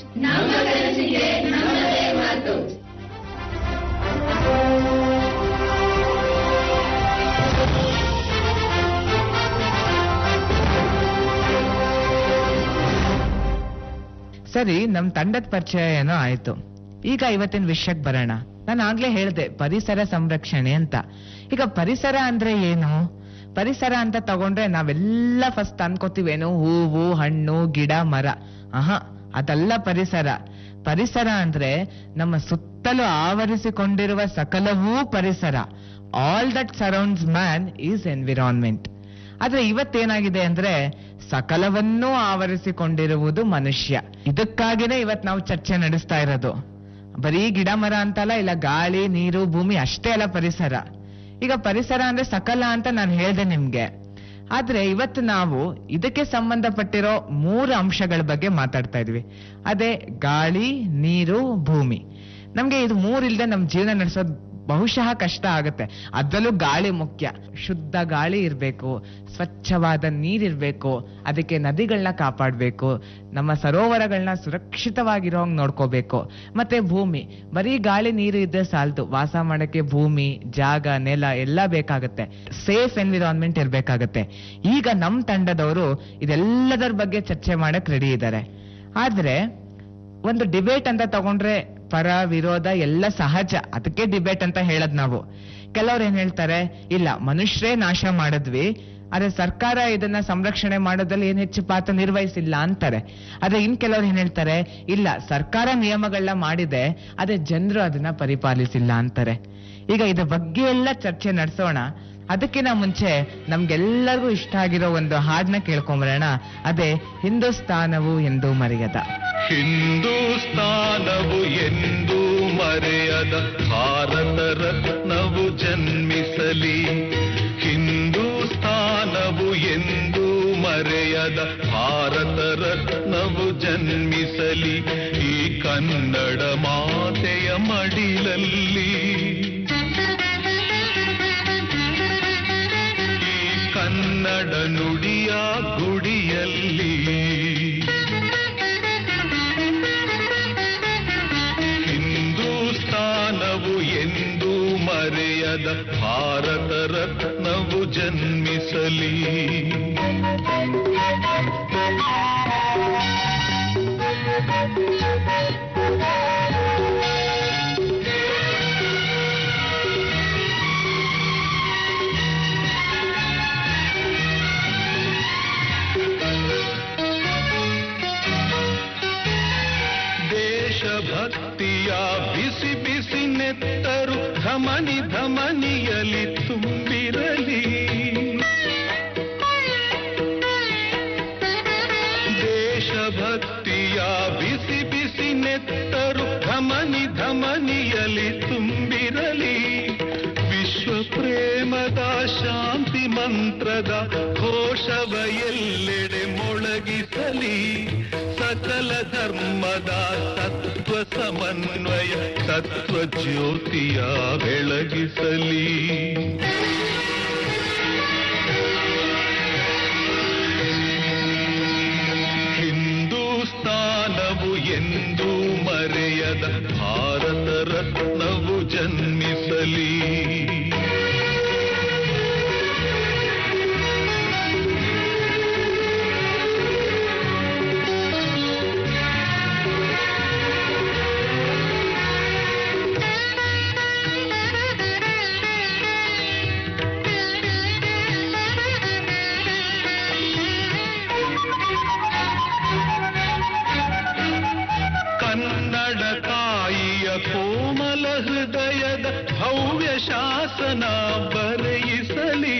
ಸರಿ ನಮ್ ತಂಡದ ಪರಿಚಯ ಏನೋ ಆಯ್ತು ಈಗ ಇವತ್ತಿನ ವಿಷಯಕ್ಕೆ ಬರೋಣ ನಾನು ಆಗ್ಲೇ ಹೇಳ್ದೆ ಪರಿಸರ ಸಂರಕ್ಷಣೆ ಅಂತ ಈಗ ಪರಿಸರ ಅಂದ್ರೆ ಏನು ಪರಿಸರ ಅಂತ ತಗೊಂಡ್ರೆ ನಾವೆಲ್ಲ ಫಸ್ಟ್ ಅನ್ಕೋತೀವೇನು ಹೂವು ಹಣ್ಣು ಗಿಡ ಮರ ಆಹಾ ಅದಲ್ಲ ಪರಿಸರ ಪರಿಸರ ಅಂದ್ರೆ ನಮ್ಮ ಸುತ್ತಲೂ ಆವರಿಸಿಕೊಂಡಿರುವ ಸಕಲವೂ ಪರಿಸರ all that surrounds man is environment ಆದ್ರೆ ಇವತ್ತೇನಾಗಿದೆ ಅಂದ್ರೆ ಸಕಲವನ್ನೂ ಆವರಿಸಿಕೊಂಡಿರುವುದು ಮನುಷ್ಯ ಇದಕ್ಕಾಗಿನೇ ಇವತ್ ನಾವು ಚರ್ಚೆ ನಡೆಸ್ತಾ ಇರೋದು ಬರೀ ಗಿಡ ಮರ ಅಂತಲ್ಲ ಇಲ್ಲ ಗಾಳಿ ನೀರು ಭೂಮಿ ಅಷ್ಟೇ ಅಲ್ಲ ಪರಿಸರ ಈಗ ಪರಿಸರ ಅಂದ್ರೆ ಸಕಲ ಅಂತ ನಾನು ಹೇಳ್ದೆ ನಿಮ್ಗೆ ಆದ್ರೆ ಇವತ್ತು ನಾವು ಇದಕ್ಕೆ ಸಂಬಂಧಪಟ್ಟಿರೋ ಮೂರು ಅಂಶಗಳ ಬಗ್ಗೆ ಮಾತಾಡ್ತಾ ಇದ್ವಿ ಅದೇ ಗಾಳಿ ನೀರು ಭೂಮಿ ನಮ್ಗೆ ಇದು ಮೂರಿಲ್ದೆ ನಮ್ ಜೀವನ ನಡೆಸೋದು ಬಹುಶಃ ಕಷ್ಟ ಆಗುತ್ತೆ ಅದರಲ್ಲೂ ಗಾಳಿ ಮುಖ್ಯ ಶುದ್ಧ ಗಾಳಿ ಇರಬೇಕು ಸ್ವಚ್ಛವಾದ ನೀರಿರ್ಬೇಕು ಅದಕ್ಕೆ ನದಿಗಳನ್ನ ಕಾಪಾಡಬೇಕು ನಮ್ಮ ಸರೋವರಗಳನ್ನ ಸುರಕ್ಷಿತವಾಗಿರೋ ಹಂಗ್ ನೋಡ್ಕೋಬೇಕು ಮತ್ತೆ ಭೂಮಿ ಬರೀ ಗಾಳಿ ನೀರು ಇದ್ದರೆ ಸಾಲದು ವಾಸ ಮಾಡಕ್ಕೆ ಭೂಮಿ ಜಾಗ ನೆಲ ಎಲ್ಲ ಬೇಕಾಗುತ್ತೆ ಸೇಫ್ ಎನ್ವಿರಾನ್ಮೆಂಟ್ ಇರ್ಬೇಕಾಗತ್ತೆ ಈಗ ನಮ್ ತಂಡದವರು ಇದೆಲ್ಲದರ ಬಗ್ಗೆ ಚರ್ಚೆ ಮಾಡಕ್ ರೆಡಿ ಇದ್ದಾರೆ ಆದ್ರೆ ಒಂದು ಡಿಬೇಟ್ ಅಂತ ತಗೊಂಡ್ರೆ ಪರ ವಿರೋಧ ಎಲ್ಲ ಸಹಜ ಅದಕ್ಕೆ ಡಿಬೇಟ್ ಅಂತ ಹೇಳದ್ ನಾವು ಕೆಲವ್ರು ಏನ್ ಹೇಳ್ತಾರೆ ಇಲ್ಲ ಮನುಷ್ಯರೇ ನಾಶ ಮಾಡಿದ್ವಿ ಆದ್ರೆ ಸರ್ಕಾರ ಇದನ್ನ ಸಂರಕ್ಷಣೆ ಮಾಡೋದ್ರಲ್ಲಿ ಏನ್ ಹೆಚ್ಚು ಪಾತ್ರ ನಿರ್ವಹಿಸಿಲ್ಲ ಅಂತಾರೆ ಆದ್ರೆ ಇನ್ ಕೆಲವ್ರು ಏನ್ ಹೇಳ್ತಾರೆ ಇಲ್ಲ ಸರ್ಕಾರ ನಿಯಮಗಳನ್ನ ಮಾಡಿದೆ ಆದ್ರೆ ಜನರು ಅದನ್ನ ಪರಿಪಾಲಿಸಿಲ್ಲ ಅಂತಾರೆ ಈಗ ಇದ್ರ ಬಗ್ಗೆ ಎಲ್ಲ ಚರ್ಚೆ ನಡೆಸೋಣ ಅದಕ್ಕಿಂತ ಮುಂಚೆ ನಮ್ಗೆಲ್ಲರಿಗೂ ಇಷ್ಟ ಆಗಿರೋ ಒಂದು ಹಾಡನ್ನ ಕೇಳ್ಕೊಂಬರೋಣ ಅದೇ ಹಿಂದೂಸ್ತಾನವು ಎಂದು ಮರೆಯದ ಹಿಂದೂಸ್ತಾನವು ಎಂದು ಮರೆಯದ ಭಾರತ ರತ್ನವು ಜನ್ಮಿಸಲಿ ಹಿಂದೂಸ್ತಾನವು ಎಂದು ಮರೆಯದ ಭಾರತ ರತ್ನವು ಜನ್ಮಿಸಲಿ ಈ ಕನ್ನಡ ಮಾತೆಯ ಮಡಿಲಲ್ಲಿ ಈ ಕನ್ನಡ ನುಡಿಯ ಗುಡಿಯಲ್ಲಿ ಹಿಂದೂಸ್ತಾನವು ಎಂದು ಮರೆಯದ ಭಾರತ ರತ್ನವು ಜನ್ಮಿಸಲಿ ದೇಶಭಕ್ತಿಯ ಬಿಸಿ ಬಿಸಿ ನೆತ್ತರು ಧಮನಿ ಧಮನಿಯಲಿ ತುಂಬಿರಲಿ ದೇಶಭಕ್ತಿಯ ಬಿಸಿ ಬಿಸಿ ನೆತ್ತರು ಧಮನಿ ಧಮನಿಯಲಿ ತುಂಬಿರಲಿ ವಿಶ್ವ ಪ್ರೇಮದ ಶಾಂತಿ ಮಂತ್ರದ ಘೋಷವ ಎಲ್ಲೆಡೆ ಮೊಳಗಿಸಲಿ ಸಕಲ ಧರ್ಮದ ತತ್ವ ಸಮನ್ವಯ ತತ್ವ ಜ್ಯೋತಿಯ ಬೆಳಗಿಸಲಿ ಹಿಂದೂಸ್ತಾನವು ಎಂದು ಮರೆಯದ ಭಾರತ ರತ್ನವು ಜನ್ಮಿಸಲಿ ಕನ್ನಡ ತಾಯಿಯ ಕೋಮಲ ಹೃದಯದ ಭವ್ಯ ಶಾಸನ ಬರೆಯಿಸಲಿ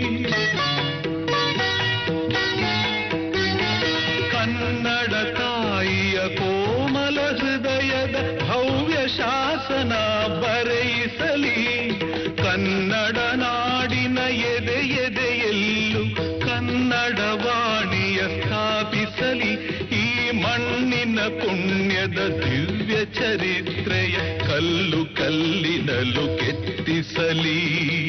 ಕನ್ನಡ ತಾಯಿಯ ಕೋಮಲ ಹೃದಯದ ಭವ್ಯ ಶಾಸನ ಬರೆಯಿಸಲಿ ಕನ್ನಡ ನಾಡಿನ ಎದೆ ಎದೆಯಲ್ಲೂ ಕನ್ನಡ ವಾಣಿಯ ಸ್ಥಾಪಿಸಲಿ ಈ ಮಣ್ಣಿನ ಪುಣ್ಯದ ದಿವ್ಯ ಚರಿತ್ರೆಯ ಕಲ್ಲು ಕಲ್ಲಿನಲು ಕೆತ್ತಿಸಲಿ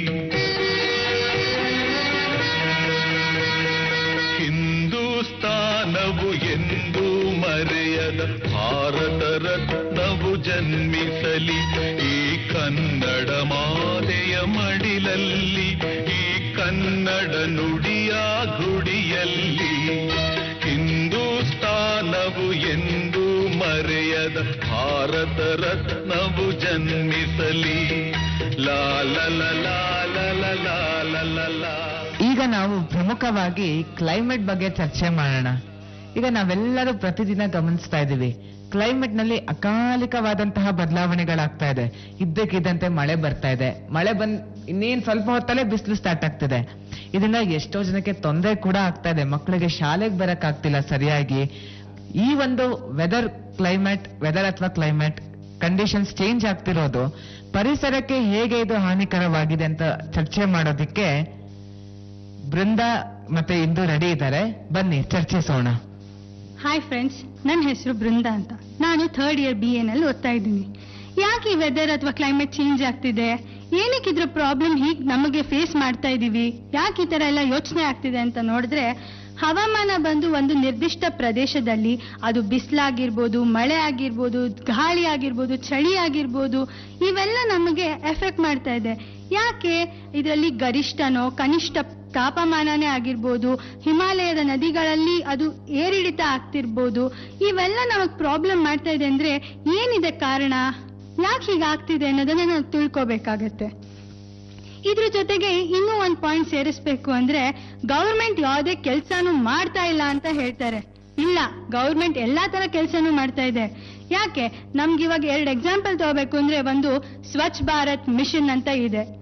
ಹಿಂದೂಸ್ತಾನವು ಎಂದು ಮರೆಯದ ಭಾರತ ರತ್ನವು ಜನ್ಮಿಸಲಿ ಈ ಕನ್ನಡ ಮಾತೆಯ ಮಡಿಲಲ್ಲಿ ಈ ಕನ್ನಡ ನುಡಿಯ ಗುಡಿಯಲ್ಲಿ ಹಿಂದೂಸ್ತಾನವು ಎಂದು ಮರೆಯದ ಭಾರತ ರತ್ನವು ಜನ್ಮಿಸಲಿ ಲಾಲ ಲಾಲ ಲಾಲ ಈಗ ನಾವು ಪ್ರಮುಖವಾಗಿ ಕ್ಲೈಮೇಟ್ ಬಗ್ಗೆ ಚರ್ಚೆ ಮಾಡೋಣ ಈಗ ನಾವೆಲ್ಲರೂ ಪ್ರತಿದಿನ ಗಮನಿಸ್ತಾ ಇದ್ದೀವಿ ಕ್ಲೈಮೇಟ್ ನಲ್ಲಿ ಅಕಾಲಿಕವಾದಂತಹ ಬದಲಾವಣೆಗಳಾಗ್ತಾ ಇದೆ ಇದ್ದಕ್ಕಿದ್ದಂತೆ ಮಳೆ ಬರ್ತಾ ಇದೆ ಮಳೆ ಬಂದ್ ಇನ್ನೇನ್ ಸ್ವಲ್ಪ ಹೊತ್ತಲ್ಲೇ ಬಿಸಿಲು ಸ್ಟಾರ್ಟ್ ಆಗ್ತಿದೆ ಇದರಿಂದ ಎಷ್ಟೋ ಜನಕ್ಕೆ ತೊಂದರೆ ಕೂಡ ಆಗ್ತಾ ಇದೆ ಮಕ್ಕಳಿಗೆ ಶಾಲೆಗೆ ಬರಕ್ ಆಗ್ತಿಲ್ಲ ಸರಿಯಾಗಿ ಈ ಒಂದು ವೆದರ್ ಕ್ಲೈಮೇಟ್ ವೆದರ್ ಅಥವಾ ಕ್ಲೈಮೇಟ್ ಕಂಡೀಷನ್ಸ್ ಚೇಂಜ್ ಆಗ್ತಿರೋದು ಪರಿಸರಕ್ಕೆ ಹೇಗೆ ಇದು ಹಾನಿಕರವಾಗಿದೆ ಅಂತ ಚರ್ಚೆ ಮಾಡೋದಿಕ್ಕೆ ಬೃಂದ ಮತ್ತೆ ಇಂದು ರೆಡಿ ಇದ್ದಾರೆ ಬನ್ನಿ ಚರ್ಚಿಸೋಣ ಹಾಯ್ ಫ್ರೆಂಡ್ಸ್ ನನ್ನ ಹೆಸರು ಬೃಂದ ಅಂತ ನಾನು ಥರ್ಡ್ ಇಯರ್ ಬಿ ಎನಲ್ಲಿ ಓದ್ತಾ ಇದ್ದೀನಿ ಯಾಕೆ ಈ ವೆದರ್ ಅಥವಾ ಕ್ಲೈಮೇಟ್ ಚೇಂಜ್ ಆಗ್ತಿದೆ ಏನಕ್ಕೆ ಇದ್ರ ಪ್ರಾಬ್ಲಮ್ ಹೀಗೆ ನಮಗೆ ಫೇಸ್ ಮಾಡ್ತಾ ಇದ್ದೀವಿ ಯಾಕೆ ಈ ಥರ ಎಲ್ಲ ಯೋಚನೆ ಆಗ್ತಿದೆ ಅಂತ ನೋಡಿದ್ರೆ ಹವಾಮಾನ ಬಂದು ಒಂದು ನಿರ್ದಿಷ್ಟ ಪ್ರದೇಶದಲ್ಲಿ ಅದು ಬಿಸಿಲಾಗಿರ್ಬೋದು ಮಳೆ ಆಗಿರ್ಬೋದು ಗಾಳಿ ಆಗಿರ್ಬೋದು ಚಳಿ ಆಗಿರ್ಬೋದು ಇವೆಲ್ಲ ನಮಗೆ ಎಫೆಕ್ಟ್ ಮಾಡ್ತಾ ಇದೆ ಯಾಕೆ ಇದರಲ್ಲಿ ಗರಿಷ್ಠನೋ ಕನಿಷ್ಠ ತಾಪಮಾನನೇ ಆಗಿರ್ಬೋದು ಹಿಮಾಲಯದ ನದಿಗಳಲ್ಲಿ ಅದು ಏರಿಳಿತ ಆಗ್ತಿರ್ಬೋದು ಇವೆಲ್ಲ ನಮಗೆ ಪ್ರಾಬ್ಲಮ್ ಮಾಡ್ತಾ ಇದೆ ಅಂದ್ರೆ ಏನಿದೆ ಕಾರಣ ಯಾಕೆ ಹೀಗೆ ಆಗ್ತಿದೆ ಅನ್ನೋದನ್ನ ನಾವು ತಿಳ್ಕೊಬೇಕಾಗತ್ತೆ ಇದ್ರ ಜೊತೆಗೆ ಇನ್ನೂ ಒಂದು ಪಾಯಿಂಟ್ ಸೇರಿಸ್ಬೇಕು ಅಂದ್ರೆ ಗೌರ್ಮೆಂಟ್ ಯಾವುದೇ ಕೆಲಸನೂ ಮಾಡ್ತಾ ಇಲ್ಲ ಅಂತ ಹೇಳ್ತಾರೆ ಇಲ್ಲ ಗೌರ್ಮೆಂಟ್ ಎಲ್ಲಾ ತರ ಕೆಲಸನೂ ಮಾಡ್ತಾ ಇದೆ ಯಾಕೆ ನಮ್ಗೆ ಇವಾಗ ಎರಡು ಎಕ್ಸಾಂಪಲ್ ತಗೋಬೇಕು ಅಂದ್ರೆ ಒಂದು ಸ್ವಚ್ಛ ಭಾರತ್ ಮಿಷನ್ ಅಂತ ಇದೆ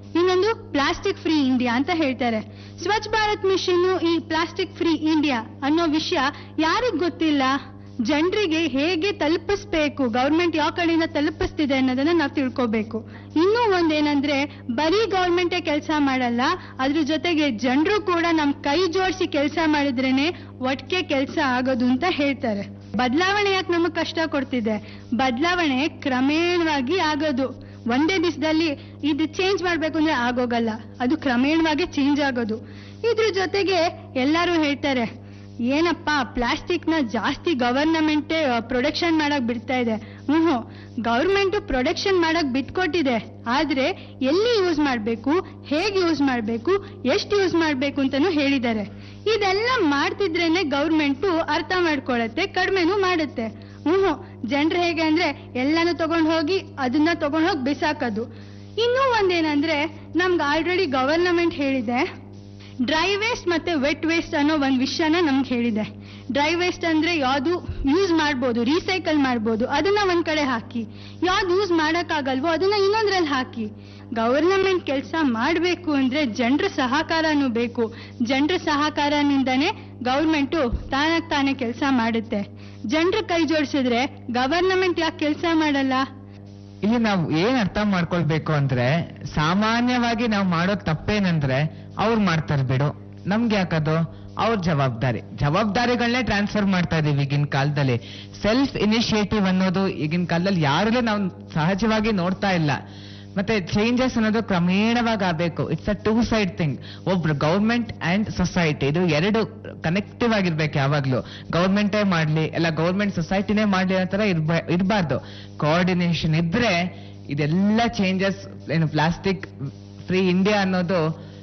ಇನ್ನೊಂದು ಪ್ಲಾಸ್ಟಿಕ್ ಫ್ರೀ ಇಂಡಿಯಾ ಅಂತ ಹೇಳ್ತಾರೆ ಸ್ವಚ್ಛ ಭಾರತ್ ಮಿಷನ್ ಈ ಪ್ಲಾಸ್ಟಿಕ್ ಫ್ರೀ ಇಂಡಿಯಾ ಅನ್ನೋ ವಿಷಯ ಯಾರಿಗ್ ಗೊತ್ತಿಲ್ಲ ಜನರಿಗೆ ಹೇಗೆ ತಲುಪಿಸ್ಬೇಕು ಗೌರ್ಮೆಂಟ್ ಯಾವ ಕಡೆಯಿಂದ ತಲುಪಿಸ್ತಿದೆ ಅನ್ನೋದನ್ನ ನಾವು ತಿಳ್ಕೋಬೇಕು ಇನ್ನೂ ಒಂದೇನಂದ್ರೆ ಬರೀ ಗೌರ್ಮೆಂಟೇ ಕೆಲಸ ಮಾಡಲ್ಲ ಅದ್ರ ಜೊತೆಗೆ ಜನರು ಕೂಡ ನಮ್ ಕೈ ಜೋಡಿಸಿ ಕೆಲಸ ಮಾಡಿದ್ರೇನೆ ಒಟ್ಟಿಗೆ ಕೆಲಸ ಆಗೋದು ಅಂತ ಹೇಳ್ತಾರೆ ಬದಲಾವಣೆ ಯಾಕೆ ನಮಗ್ ಕಷ್ಟ ಕೊಡ್ತಿದೆ ಬದಲಾವಣೆ ಕ್ರಮೇಣವಾಗಿ ಆಗೋದು ಒಂದೇ ದಿವಸದಲ್ಲಿ ಇದು ಚೇಂಜ್ ಮಾಡ್ಬೇಕು ಅಂದ್ರೆ ಆಗೋಗಲ್ಲ ಅದು ಕ್ರಮೇಣವಾಗಿ ಚೇಂಜ್ ಆಗೋದು ಇದ್ರ ಜೊತೆಗೆ ಎಲ್ಲರೂ ಹೇಳ್ತಾರೆ ಏನಪ್ಪ ಪ್ಲಾಸ್ಟಿಕ್ ನ ಜಾಸ್ತಿ ಗವರ್ನಮೆಂಟ್ ಪ್ರೊಡಕ್ಷನ್ ಮಾಡಕ್ ಬಿಡ್ತಾ ಇದೆ ಹ್ಮ್ ಗವರ್ಮೆಂಟ್ ಪ್ರೊಡಕ್ಷನ್ ಮಾಡಕ್ ಬಿಟ್ಕೊಟ್ಟಿದೆ ಆದ್ರೆ ಎಲ್ಲಿ ಯೂಸ್ ಮಾಡ್ಬೇಕು ಹೇಗೆ ಯೂಸ್ ಮಾಡ್ಬೇಕು ಎಷ್ಟು ಯೂಸ್ ಮಾಡ್ಬೇಕು ಅಂತಾನು ಹೇಳಿದ್ದಾರೆ ಇದೆಲ್ಲ ಮಾಡ್ತಿದ್ರೇನೆ ಗೌರ್ಮೆಂಟ್ ಅರ್ಥ ಮಾಡ್ಕೊಳತ್ತೆ ಕಡಿಮೆನೂ ಮಾಡುತ್ತೆ ಹ್ಮ್ ಜನರು ಹೇಗೆ ಅಂದ್ರೆ ಎಲ್ಲಾನು ತಗೊಂಡ್ ಹೋಗಿ ಅದನ್ನ ತಗೊಂಡ್ ಹೋಗಿ ಬಿಸಾಕೋದು ಇನ್ನೂ ಒಂದೇನಂದ್ರೆ ನಮ್ಗೆ ಆಲ್ರೆಡಿ ಗವರ್ನಮೆಂಟ್ ಹೇಳಿದೆ ಡ್ರೈ ವೇಸ್ಟ್ ಮತ್ತೆ ವೆಟ್ ವೇಸ್ಟ್ ಅನ್ನೋ ಒಂದ್ ವಿಷಯನ ನಮ್ಗೆ ಹೇಳಿದೆ ಡ್ರೈ ವೇಸ್ಟ್ ಅಂದ್ರೆ ಯಾವ್ದು ಯೂಸ್ ಮಾಡ್ಬೋದು ರೀಸೈಕಲ್ ಮಾಡ್ಬೋದು ಅದನ್ನ ಒಂದ್ ಕಡೆ ಹಾಕಿ ಯಾವ್ದು ಯೂಸ್ ಮಾಡಕ್ಕಾಗಲ್ವೋ ಅದನ್ನ ಇನ್ನೊಂದ್ರಲ್ಲಿ ಹಾಕಿ ಗವರ್ನಮೆಂಟ್ ಕೆಲಸ ಮಾಡ್ಬೇಕು ಅಂದ್ರೆ ಜನರ ಸಹಕಾರನೂ ಬೇಕು ಜನರ ಸಹಕಾರನಿಂದನೇ ಗೌರ್ಮೆಂಟು ತಾನಾಗ್ ತಾನೇ ಕೆಲಸ ಮಾಡುತ್ತೆ ಜನರ ಕೈ ಜೋಡಿಸಿದ್ರೆ ಗವರ್ನಮೆಂಟ್ ಯಾಕೆ ಕೆಲಸ ಮಾಡಲ್ಲ ಇಲ್ಲಿ ನಾವು ಏನ್ ಅರ್ಥ ಮಾಡ್ಕೊಳ್ಬೇಕು ಅಂದ್ರೆ ಸಾಮಾನ್ಯವಾಗಿ ನಾವು ಮಾಡೋ ತಪ್ಪೇನಂದ್ರೆ ಅವ್ರು ಮಾಡ್ತಾರೆ ಬಿಡು ನಮ್ಗೆ ಯಾಕದು ಅವ್ರ ಜವಾಬ್ದಾರಿ ಜವಾಬ್ದಾರಿಗಳನ್ನೇ ಟ್ರಾನ್ಸ್ಫರ್ ಮಾಡ್ತಾ ಇದೀವಿ ಈಗಿನ ಕಾಲದಲ್ಲಿ ಸೆಲ್ಫ್ ಇನಿಷಿಯೇಟಿವ್ ಅನ್ನೋದು ಈಗಿನ ಕಾಲದಲ್ಲಿ ಯಾರಲ್ಲೂ ನಾವು ಸಹಜವಾಗಿ ನೋಡ್ತಾ ಇಲ್ಲ ಮತ್ತೆ ಚೇಂಜಸ್ ಅನ್ನೋದು ಕ್ರಮೇಣವಾಗಿ ಆಗಬೇಕು it's a two side thing ಒಬ್ರು ಗೌರ್ಮೆಂಟ್ ಅಂಡ್ ಸೊಸೈಟಿ ಇದು ಎರಡು ಕನೆಕ್ಟಿವ್ ಆಗಿರ್ಬೇಕು ಯಾವಾಗ್ಲೂ ಗೌರ್ಮೆಂಟೇ ಮಾಡ್ಲಿ ಎಲ್ಲ ಗೌರ್ಮೆಂಟ್ ಸೊಸೈಟಿನೇ ಮಾಡ್ಲಿ ಅನ್ನೋ ತರ ಇರ್ಬ ಇರಬಾರ್ದು ಕೋಆರ್ಡಿನೇಷನ್ ಇದ್ರೆ ಇದೆಲ್ಲ ಚೇಂಜಸ್ ಏನು ಪ್ಲಾಸ್ಟಿಕ್ ಫ್ರೀ ಇಂಡಿಯಾ ಅನ್ನೋದು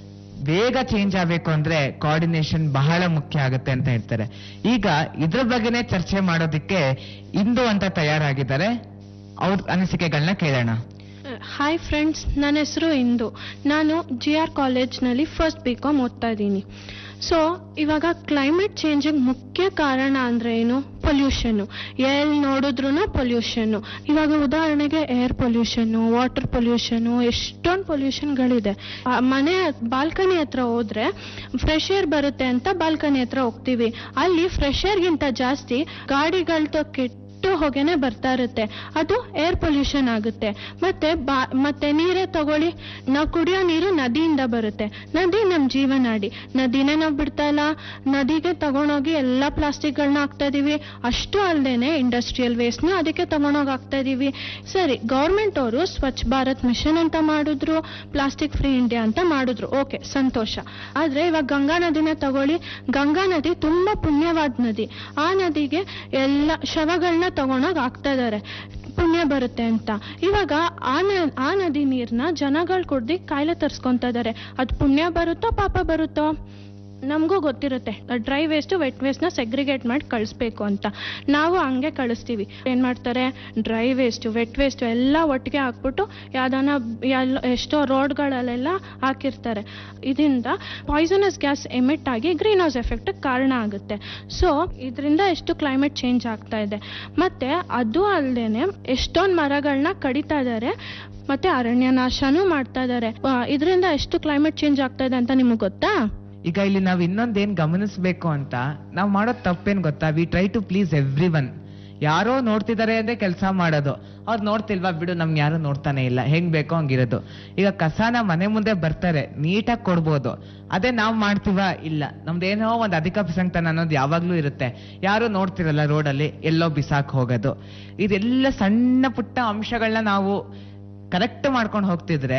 ಬೇಗ ಚೇಂಜ್ ಆಗಬೇಕು ಅಂದ್ರೆ ಕೋಆರ್ಡಿನೇಷನ್ ಬಹಳ ಮುಖ್ಯ ಆಗುತ್ತೆ ಅಂತ ಹೇಳ್ತಾರೆ ಈಗ ಇದ್ರ ಬಗ್ಗೆನೇ ಚರ್ಚೆ ಮಾಡೋದಕ್ಕೆ ಇಂದು ಅಂತ ತಯಾರಾಗಿದ್ದಾರೆ ಅವ್ರ ಅನಿಸಿಕೆಗಳನ್ನ ಕೇಳೋಣ ಹಾಯ್ ಫ್ರೆಂಡ್ಸ್ ನನ್ನ ಹೆಸರು ಇಂದು ನಾನು ಜಿ ಆರ್ ಕಾಲೇಜ್ನಲ್ಲಿ ಫಸ್ಟ್ ಬಿ ಕಾಮ್ ಓದ್ತಾ ಇದ್ದೀನಿ ಸೊ ಇವಾಗ ಕ್ಲೈಮೇಟ್ ಚೇಂಜಿಗೆ ಮುಖ್ಯ ಕಾರಣ ಅಂದರೆ ಏನು ಪೊಲ್ಯೂಷನ್ನು ಎಲ್ಲಿ ನೋಡಿದ್ರು ಪೊಲ್ಯೂಷನ್ನು ಇವಾಗ ಉದಾಹರಣೆಗೆ ಏರ್ ಪೊಲ್ಯೂಷನ್ನು ವಾಟರ್ ಪೊಲ್ಯೂಷನ್ನು ಎಷ್ಟೊಂದು ಪೊಲ್ಯೂಷನ್ಗಳಿದೆ ಆ, ಮನೆ ಬಾಲ್ಕನಿ ಹತ್ರ ಹೋದ್ರೆ ಫ್ರೆಶ್ ಏರ್ ಬರುತ್ತೆ ಅಂತ ಬಾಲ್ಕನಿ ಹತ್ರ ಹೋಗ್ತೀವಿ ಅಲ್ಲಿ ಫ್ರೆಶ್ ಏರ್ಗಿಂತ ಜಾಸ್ತಿ ಗಾಡಿಗಳದ್ದು ಕೆಟ್ಟ ಕೆಟ್ಟು ಹೊಗೆನೆ ಬರ್ತಾ ಇರುತ್ತೆ ಅದು ಏರ್ ಪೊಲ್ಯೂಷನ್ ಆಗುತ್ತೆ ಮತ್ತೆ ಬಾ ಮತ್ತೆ ನೀರೇ ತಗೊಳ್ಳಿ ನಾವು ಕುಡಿಯೋ ನೀರು ನದಿಯಿಂದ ಬರುತ್ತೆ ನದಿ ನಮ್ಮ ಜೀವನಾಡಿ ನದಿನೇ ನಾವು ಬಿಡ್ತಾ ಇಲ್ಲ ನದಿಗೆ ತಗೊಂಡೋಗಿ ಎಲ್ಲ ಪ್ಲಾಸ್ಟಿಕ್ಗಳನ್ನ ಹಾಕ್ತಾ ಇದೀವಿ ಅಷ್ಟು ಅಲ್ಲದೇನೆ ಇಂಡಸ್ಟ್ರಿಯಲ್ ವೇಸ್ಟ್ನ ಅದಕ್ಕೆ ತಗೊಂಡೋಗಿ ಹಾಕ್ತಾ ಇದೀವಿ ಸರಿ ಗೌರ್ಮೆಂಟ್ ಅವರು ಸ್ವಚ್ಛ ಭಾರತ್ ಮಿಷನ್ ಅಂತ ಮಾಡಿದ್ರು ಪ್ಲಾಸ್ಟಿಕ್ ಫ್ರೀ ಇಂಡಿಯಾ ಅಂತ ಮಾಡಿದ್ರು ಓಕೆ ಸಂತೋಷ ಆದ್ರೆ ಇವಾಗ ಗಂಗಾ ನದಿನ ತಗೊಳ್ಳಿ ಗಂಗಾ ನದಿ ತುಂಬಾ ಪುಣ್ಯವಾದ ನದಿ ಆ ನದಿಗೆ ಎಲ್ಲ ಶವಗಳನ್ನ ತಗೊಂಡೋಗಿ ಹಾಕ್ತಾ ಇದಾರೆ ಪುಣ್ಯ ಬರುತ್ತೆ ಅಂತ ಇವಾಗ ಆ ನ- ಆ ನದಿ ನೀರ್ನ ಜನಗಳು ಕುಡ್ದು ಕಾಯಿಲೆ ತರ್ಸ್ಕೊಂತ ಇದಾರೆ ಅದು ಪುಣ್ಯ ಬರುತ್ತೋ ಪಾಪ ಬರುತ್ತೋ ನಮಗೂ ಗೊತ್ತಿರುತ್ತೆ ಡ್ರೈ ವೇಸ್ಟ್ ವೆಟ್ ವೇಸ್ಟ್ನ ಸೆಗ್ರಿಗೇಟ್ ಮಾಡಿ ಕಳಿಸ್ಬೇಕು ಅಂತ ನಾವು ಹಂಗೆ ಕಳಿಸ್ತೀವಿ ಏನು ಮಾಡ್ತಾರೆ ಡ್ರೈ ವೇಸ್ಟ್ ವೆಟ್ ವೇಸ್ಟ್ ಎಲ್ಲ ಒಟ್ಟಿಗೆ ಹಾಕ್ಬಿಟ್ಟು ಯಾವ್ದಾನ ಎಲ್ಲ ಎಷ್ಟೋ ರೋಡ್ಗಳಲ್ಲೆಲ್ಲ ಹಾಕಿರ್ತಾರೆ ಇದರಿಂದ ಪಾಯ್ಸನಸ್ ಗ್ಯಾಸ್ ಎಮಿಟ್ ಆಗಿ ಗ್ರೀನ್ ಹೌಸ್ ಎಫೆಕ್ಟ್ ಕಾರಣ ಆಗುತ್ತೆ ಸೊ ಇದರಿಂದ ಎಷ್ಟು ಕ್ಲೈಮೇಟ್ ಚೇಂಜ್ ಆಗ್ತಾ ಇದೆ ಮತ್ತೆ ಅದು ಅಲ್ಲದೆ ಎಷ್ಟೊಂದು ಮರಗಳನ್ನ ಕಡಿತಾ ಇದ್ದಾರೆ ಮತ್ತೆ ಅರಣ್ಯ ನಾಶನೂ ಮಾಡ್ತಾ ಇದ್ದಾರೆ ಇದರಿಂದ ಎಷ್ಟು ಕ್ಲೈಮೇಟ್ ಚೇಂಜ್ ಆಗ್ತಾ ಇದೆ ಅಂತ ನಿಮಗೆ ಗೊತ್ತಾ ಈಗ ಇಲ್ಲಿ ನಾವು ಇನ್ನೊಂದೇನ್ ಗಮನಿಸ್ಬೇಕು ಅಂತ ನಾವು ಮಾಡೋ ತಪ್ಪೇನ್ ಗೊತ್ತಾ we try to please everyone ಯಾರೋ ನೋಡ್ತಿದ್ದಾರೆ ಅಂದ್ರೆ ಕೆಲಸ ಮಾಡೋದು ಅವ್ರು ನೋಡ್ತಿಲ್ವಾ ಬಿಡು ನಮ್ಗೆ ಯಾರು ನೋಡ್ತಾನೆ ಇಲ್ಲ ಹೆಂಗ್ ಬೇಕೋ ಹಂಗಿರೋದು ಈಗ ಕಸಾನ ಮನೆ ಮುಂದೆ ಬರ್ತಾರೆ ನೀಟಾಗಿ ಕೊಡ್ಬೋದು ಅದೇ ನಾವು ಮಾಡ್ತೀವ ಇಲ್ಲ ನಮ್ದೇನೋ ಒಂದು ಅಧಿಕ ಪ್ರಸಂಗತನ ಅನ್ನೋದು ಯಾವಾಗ್ಲೂ ಇರುತ್ತೆ ಯಾರು ನೋಡ್ತಿರಲ್ಲ ರೋಡಲ್ಲಿ ಎಲ್ಲೋ ಬಿಸಾಕ್ ಹೋಗೋದು ಇದೆಲ್ಲ ಸಣ್ಣ ಪುಟ್ಟ ಅಂಶಗಳನ್ನ ನಾವು ಕರೆಕ್ಟ್ ಮಾಡ್ಕೊಂಡು ಹೋಗ್ತಿದ್ರೆ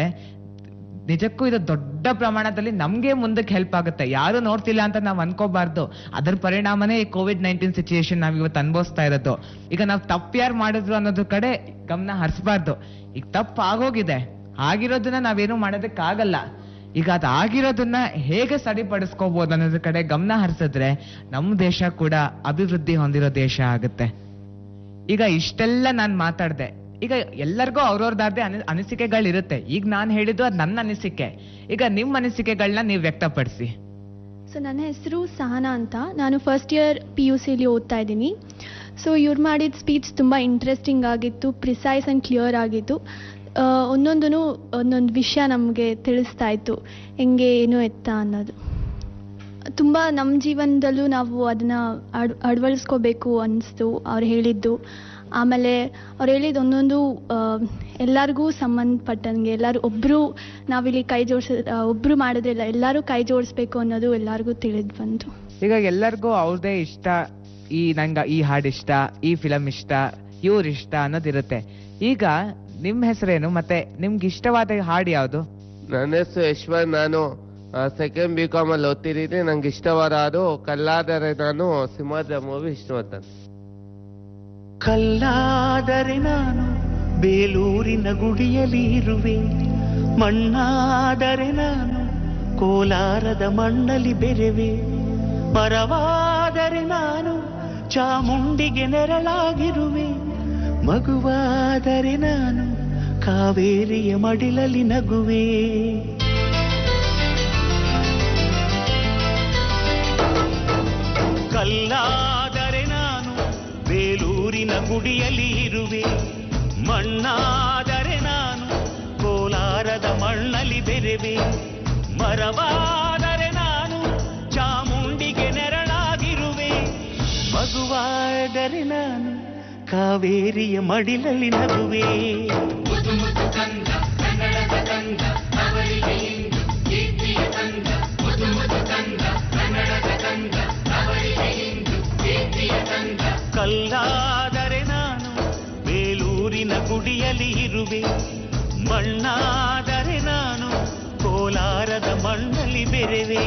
ನಿಜಕ್ಕೂ ಇದು ದೊಡ್ಡ ಪ್ರಮಾಣದಲ್ಲಿ ನಮ್ಗೆ ಮುಂದಕ್ಕೆ ಹೆಲ್ಪ್ ಆಗುತ್ತೆ ಯಾರು ನೋಡ್ತಿಲ್ಲ ಅಂತ ನಾವು ಅನ್ಕೋಬಾರ್ದು ಅದ್ರ ಪರಿಣಾಮನೇ ಈ ಕೋವಿಡ್ ನೈನ್ಟೀನ್ ಸಿಚುಯೇಷನ್ ನಾವ್ ಇವತ್ತು ಅನ್ಭವಿಸ್ತಾ ಇರೋದು ಈಗ ನಾವು ತಪ್ಪು ಯಾರು ಮಾಡಿದ್ರು ಅನ್ನೋದ್ರ ಕಡೆ ಗಮನ ಹರಿಸಬಾರ್ದು ಈಗ ತಪ್ಪು ಆಗೋಗಿದೆ ಆಗಿರೋದನ್ನ ನಾವೇನು ಮಾಡೋದಕ್ಕಾಗಲ್ಲ ಈಗ ಅದ್ ಆಗಿರೋದನ್ನ ಹೇಗೆ ಸರಿಪಡಿಸ್ಕೋಬಹುದು ಅನ್ನೋದ್ರ ಕಡೆ ಗಮನ ಹರಿಸಿದ್ರೆ ನಮ್ಮ ದೇಶ ಕೂಡ ಅಭಿವೃದ್ಧಿ ಹೊಂದಿರೋ ದೇಶ ಆಗುತ್ತೆ ಈಗ ಇಷ್ಟೆಲ್ಲ ನಾನು ಮಾತಾಡ್ದೆ ಈಗ ಎಲ್ಲರಿಗೂ ಅವ್ರವ್ರದ್ದಾದೆ ಅನಿ ಅನಿಸಿಕೆಗಳಿರುತ್ತೆ ಈಗ ನಾನು ಹೇಳಿದ್ದು ಅದು ನನ್ನ ಅನಿಸಿಕೆ ಈಗ ನಿಮ್ಮ ಅನಿಸಿಕೆಗಳನ್ನ ನೀವು ವ್ಯಕ್ತಪಡಿಸಿ ಸೊ ನನ್ನ ಹೆಸರು ಸಹನಾ ಅಂತ ನಾನು ಫಸ್ಟ್ ಇಯರ್ ಪಿ ಯು ಸಿಲಿ ಓದ್ತಾ ಇದ್ದೀನಿ ಸೊ ಇವ್ರು ಮಾಡಿದ ಸ್ಪೀಚ್ ತುಂಬ ಇಂಟ್ರೆಸ್ಟಿಂಗ್ ಆಗಿತ್ತು ಪ್ರಿಸೈಸ್ ಆ್ಯಂಡ್ ಕ್ಲಿಯರ್ ಆಗಿತ್ತು ಒಂದೊಂದೂ ಒಂದೊಂದು ವಿಷಯ ನಮಗೆ ತಿಳಿಸ್ತಾ ಇತ್ತು ಹೆಂಗೆ ಏನು ಎತ್ತ ಅನ್ನೋದು ತುಂಬ ನಮ್ಮ ಜೀವನದಲ್ಲೂ ನಾವು ಅದನ್ನು ಅಡ್ ಅಳವಡಿಸ್ಕೋಬೇಕು ಅನ್ನಿಸ್ತು ಅವ್ರು ಹೇಳಿದ್ದು ಆಮೇಲೆ ಅವ್ರು ಹೇಳಿದ ಒಂದೊಂದು ಎಲ್ಲರಿಗೂ ಸಂಬಂಧಪಟ್ಟಂಗೆ ಎಲ್ಲರೂ ಒಬ್ಬರು ನಾವಿಲ್ಲಿ ಕೈ ಜೋಡಿಸ ಒಬ್ಬರು ಮಾಡೋದ್ರಿಲ್ಲ ಎಲ್ಲರೂ ಕೈ ಜೋಡಿಸ್ಬೇಕು ಅನ್ನೋದು ಎಲ್ಲರಿಗೂ ತಿಳಿದು ಬಂತು ಈಗ ಎಲ್ಲರಿಗೂ ಅವ್ರದೇ ಇಷ್ಟ ಈ ನಂಗೆ ಈ ಹಾಡು ಇಷ್ಟ ಈ ಫಿಲಮ್ ಇಷ್ಟ ಇವ್ರ ಇಷ್ಟ ಅನ್ನೋದಿರುತ್ತೆ ಈಗ ನಿಮ್ಮ ಹೆಸರೇನು ಮತ್ತೆ ನಿಮ್ಗೆ ಇಷ್ಟವಾದ ಹಾಡು ಯಾವುದು ನನ್ನ ಹೆಸರು ಯಶ್ವಂತ್ ನಾನು ಸೆಕೆಂಡ್ ಬಿ ಕಾಮ್ ಅಲ್ಲಿ ಓದ್ತಿದ್ದೀನಿ ನಂಗೆ ಇಷ್ಟವಾದ ಹಾಡು ಕಲ್ಲಾದರೆ ನಾನು ಸಿಂಹದ ಮೂವಿ ಇಷ್ಟವಾದ ಕಲ್ಲಾದರೆ ನಾನು ಬೇಲೂರಿನ ಗುಡಿಯಲ್ಲಿ ಇರುವೆ ಮಣ್ಣಾದರೆ ನಾನು ಕೋಲಾರದ ಮಣ್ಣಲ್ಲಿ ಬೆರೆವೆ ಮರವಾದರೆ ನಾನು ಚಾಮುಂಡಿಗೆ ನೆರಳಾಗಿರುವೆ ಮಗುವಾದರೆ ನಾನು ಕಾವೇರಿಯ ಮಡಿಲಲ್ಲಿ ನಗುವೆ ಕಲ್ಲಾದರೆ ನಾನು ಬೇಲೂರಿನ ಗುಡಿಯಲ್ಲಿ ಇರುವೆ ಮಣ್ಣಾದರೆ ನಾನು ಕೋಲಾರದ ಮಣ್ಣಲ್ಲಿ ಬೆರೆವೆ ಮರವಾದರೆ ನಾನು ಚಾಮುಂಡಿಗೆ ನೆರಳಾಗಿರುವೆ ಮಗುವಾದರೆ ನಾನು ಕಾವೇರಿಯ ಮಡಿಲಲ್ಲಿ ನಗುವೆ ಕಲ್ಲಾದರೆ ನಾನು ಬೇಲೂರಿನ ಗುಡಿಯಲ್ಲಿ ಇರುವೆ ಮಣ್ಣಾದರೆ ನಾನು ಕೋಲಾರದ ಮಣ್ಣಲ್ಲಿ ಬೆರೆವೆ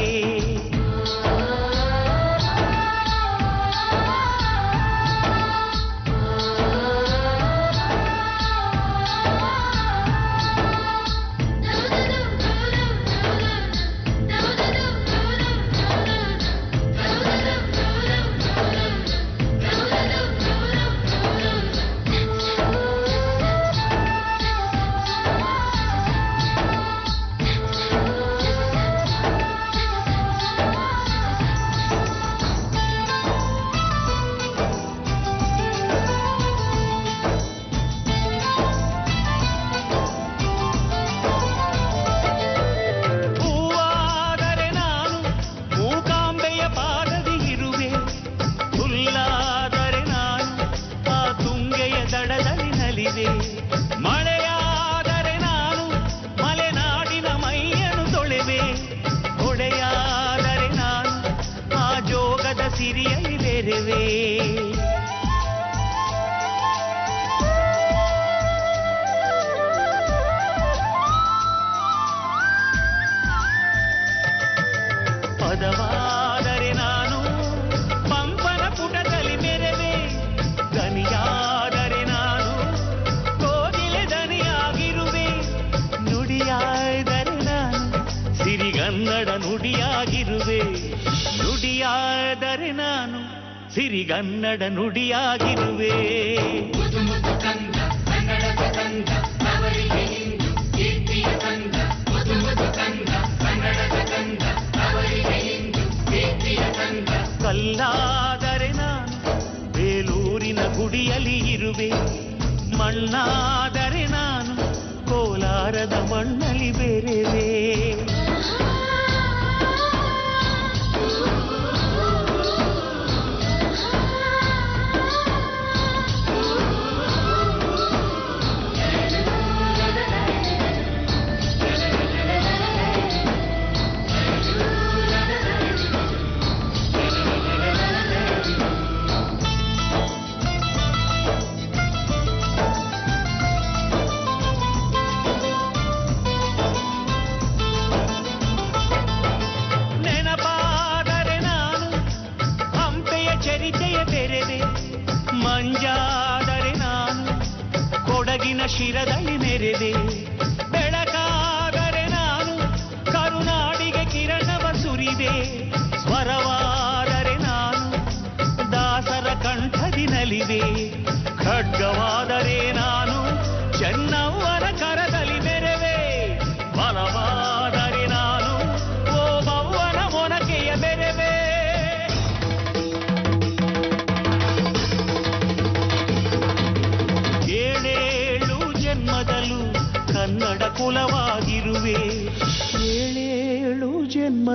ಹೂವಾದರೆ ನಾನು ಮೂಕಾಂಬೆಯ ಪಾದದಿ ಇರುವೆ ಹುಲ್ಲಾದರೆ ನಾನು ಆ ತುಂಗೆಯ ದಡದಲ್ಲಿ ನಲಿವೆ ಮಳೆಯಾದರೆ ನಾನು ಮಲೆನಾಡಿನ ಮೈಯನ್ನು ತೊಳೆವೆ ಹೊಡೆಯಾದರೆ ನಾನು ಆ ಜೋಗದ ಸಿರಿಯಲ್ಲಿ ಬೆರೆವೆ ಪದವಾದರೆ ನಾನು ಪಂಪನ ಪುಟದಲ್ಲಿ ಮೆರೆವೆ ದನಿಯಾದರೆ ನಾನು ಕೋಗಿಲೆ ದನಿಯಾಗಿರುವೆ ನುಡಿಯಾದರೆ ನಾನು ಸಿರಿಗನ್ನಡ ನುಡಿಯಾಗಿರುವೆ ನುಡಿಯಾದರೆ ನಾನು ಸಿರಿಗನ್ನಡ ನುಡಿಯಾಗಿರುವೆ ಕಲ್ಲಾದರೆ ನಾನು ಬೇಲೂರಿನ ಗುಡಿಯಲ್ಲಿ ಇರುವೆ ಮಣ್ಣಾದರೆ ನಾನು ಕೋಲಾರದ ಮಣ್ಣಲ್ಲಿ ಬೆರೆವೆ ನೆನಪಾದರೆ ನಾನು ಹಂಪೆಯ ಚರಿತೆಯ ಬೆರೆವೆ ಮಂಜಾದರೆ ನಾನು ಕೊಡಗಿನ ಶಿರದಲ್ಲಿ ಮೆರೆವೆ ಬೆಳಕಾದರೆ ನಾನು ಕರುನಾಡಿಗೆ ಕಿರಣವ ಸುರಿದೆ ಸ್ವರವಾದರೆ ನಾನು ದಾಸರ ಕಂಠದಿ ನಲಿವೆ ಖಡ್ಗವಾದರೆ ನಾನು ಚೆನ್ನವ್ವನ ಕರದಲ್ಲಿ ಮೆರೆವೆ ಬಲವಾದರೆ ನಾನು ಓ ಬವ್ವನ ಮೊನಕೆಯ ಬೆರೆವೆ ಏಳೇಳು ಜನ್ಮದಲ್ಲೂ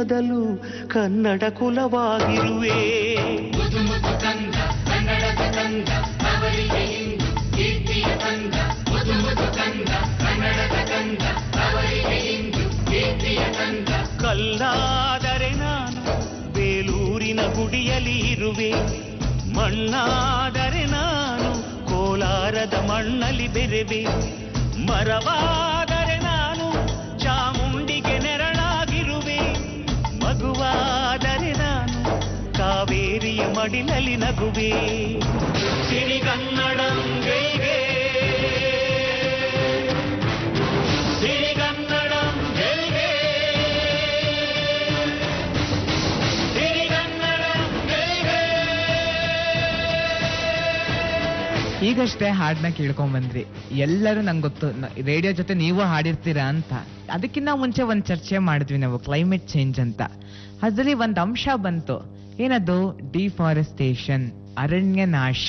ಬದಲು ಕನ್ನಡ ಕುಲವಾಗಿರುವೆ ಕಲ್ಲಾದರೆ ನಾನು ಬೇಲೂರಿನ ಗುಡಿಯಲ್ಲಿ ಇರುವೆ ಮಣ್ಣಾದರೆ ನಾನು ಕೋಲಾರದ ಮಣ್ಣಲ್ಲಿ ಬೆರೆವೆ ಮರವಾದರೆ ನಾನು ಚಾಮುಂಡಿಗೆ ನೆರಳಾಗಿರುವೆ ಮಗುವಾದರೆ ನಾನು ಕಾವೇರಿಯ ಮಡಿಲಲ್ಲಿ ನಗುವೆ ಸಿರಿಗನ್ನಡಂ ಗೈಗೆ ಸಿರಿಗನ್ನಡಂ ಗೈಗೆ ಸಿರಿಗನ್ನಡಂ ಗೈಗೆ ಈಗಷ್ಟೇ ಹಾಡನ್ನ ಕೇಳ್ಕೊಂಡ್ ಬಂದ್ರಿ ಎಲ್ಲರೂ ನಂಗೆ ಗೊತ್ತು ರೇಡಿಯೋ ಜೊತೆ ನೀವು ಹಾಡಿರ್ತೀರಾ ಅಂತ ಅದಕ್ಕಿಂತ ಮುಂಚೆ ಒಂದ್ ಚರ್ಚೆ ಮಾಡಿದ್ವಿ ನಾವು ಕ್ಲೈಮೇಟ್ ಚೇಂಜ್ ಅಂತ ಅದ್ರಲ್ಲಿ ಒಂದ್ ಅಂಶ ಬಂತು ಏನದು ಡಿಫಾರೆಸ್ಟೇಷನ್ ಅರಣ್ಯ ನಾಶ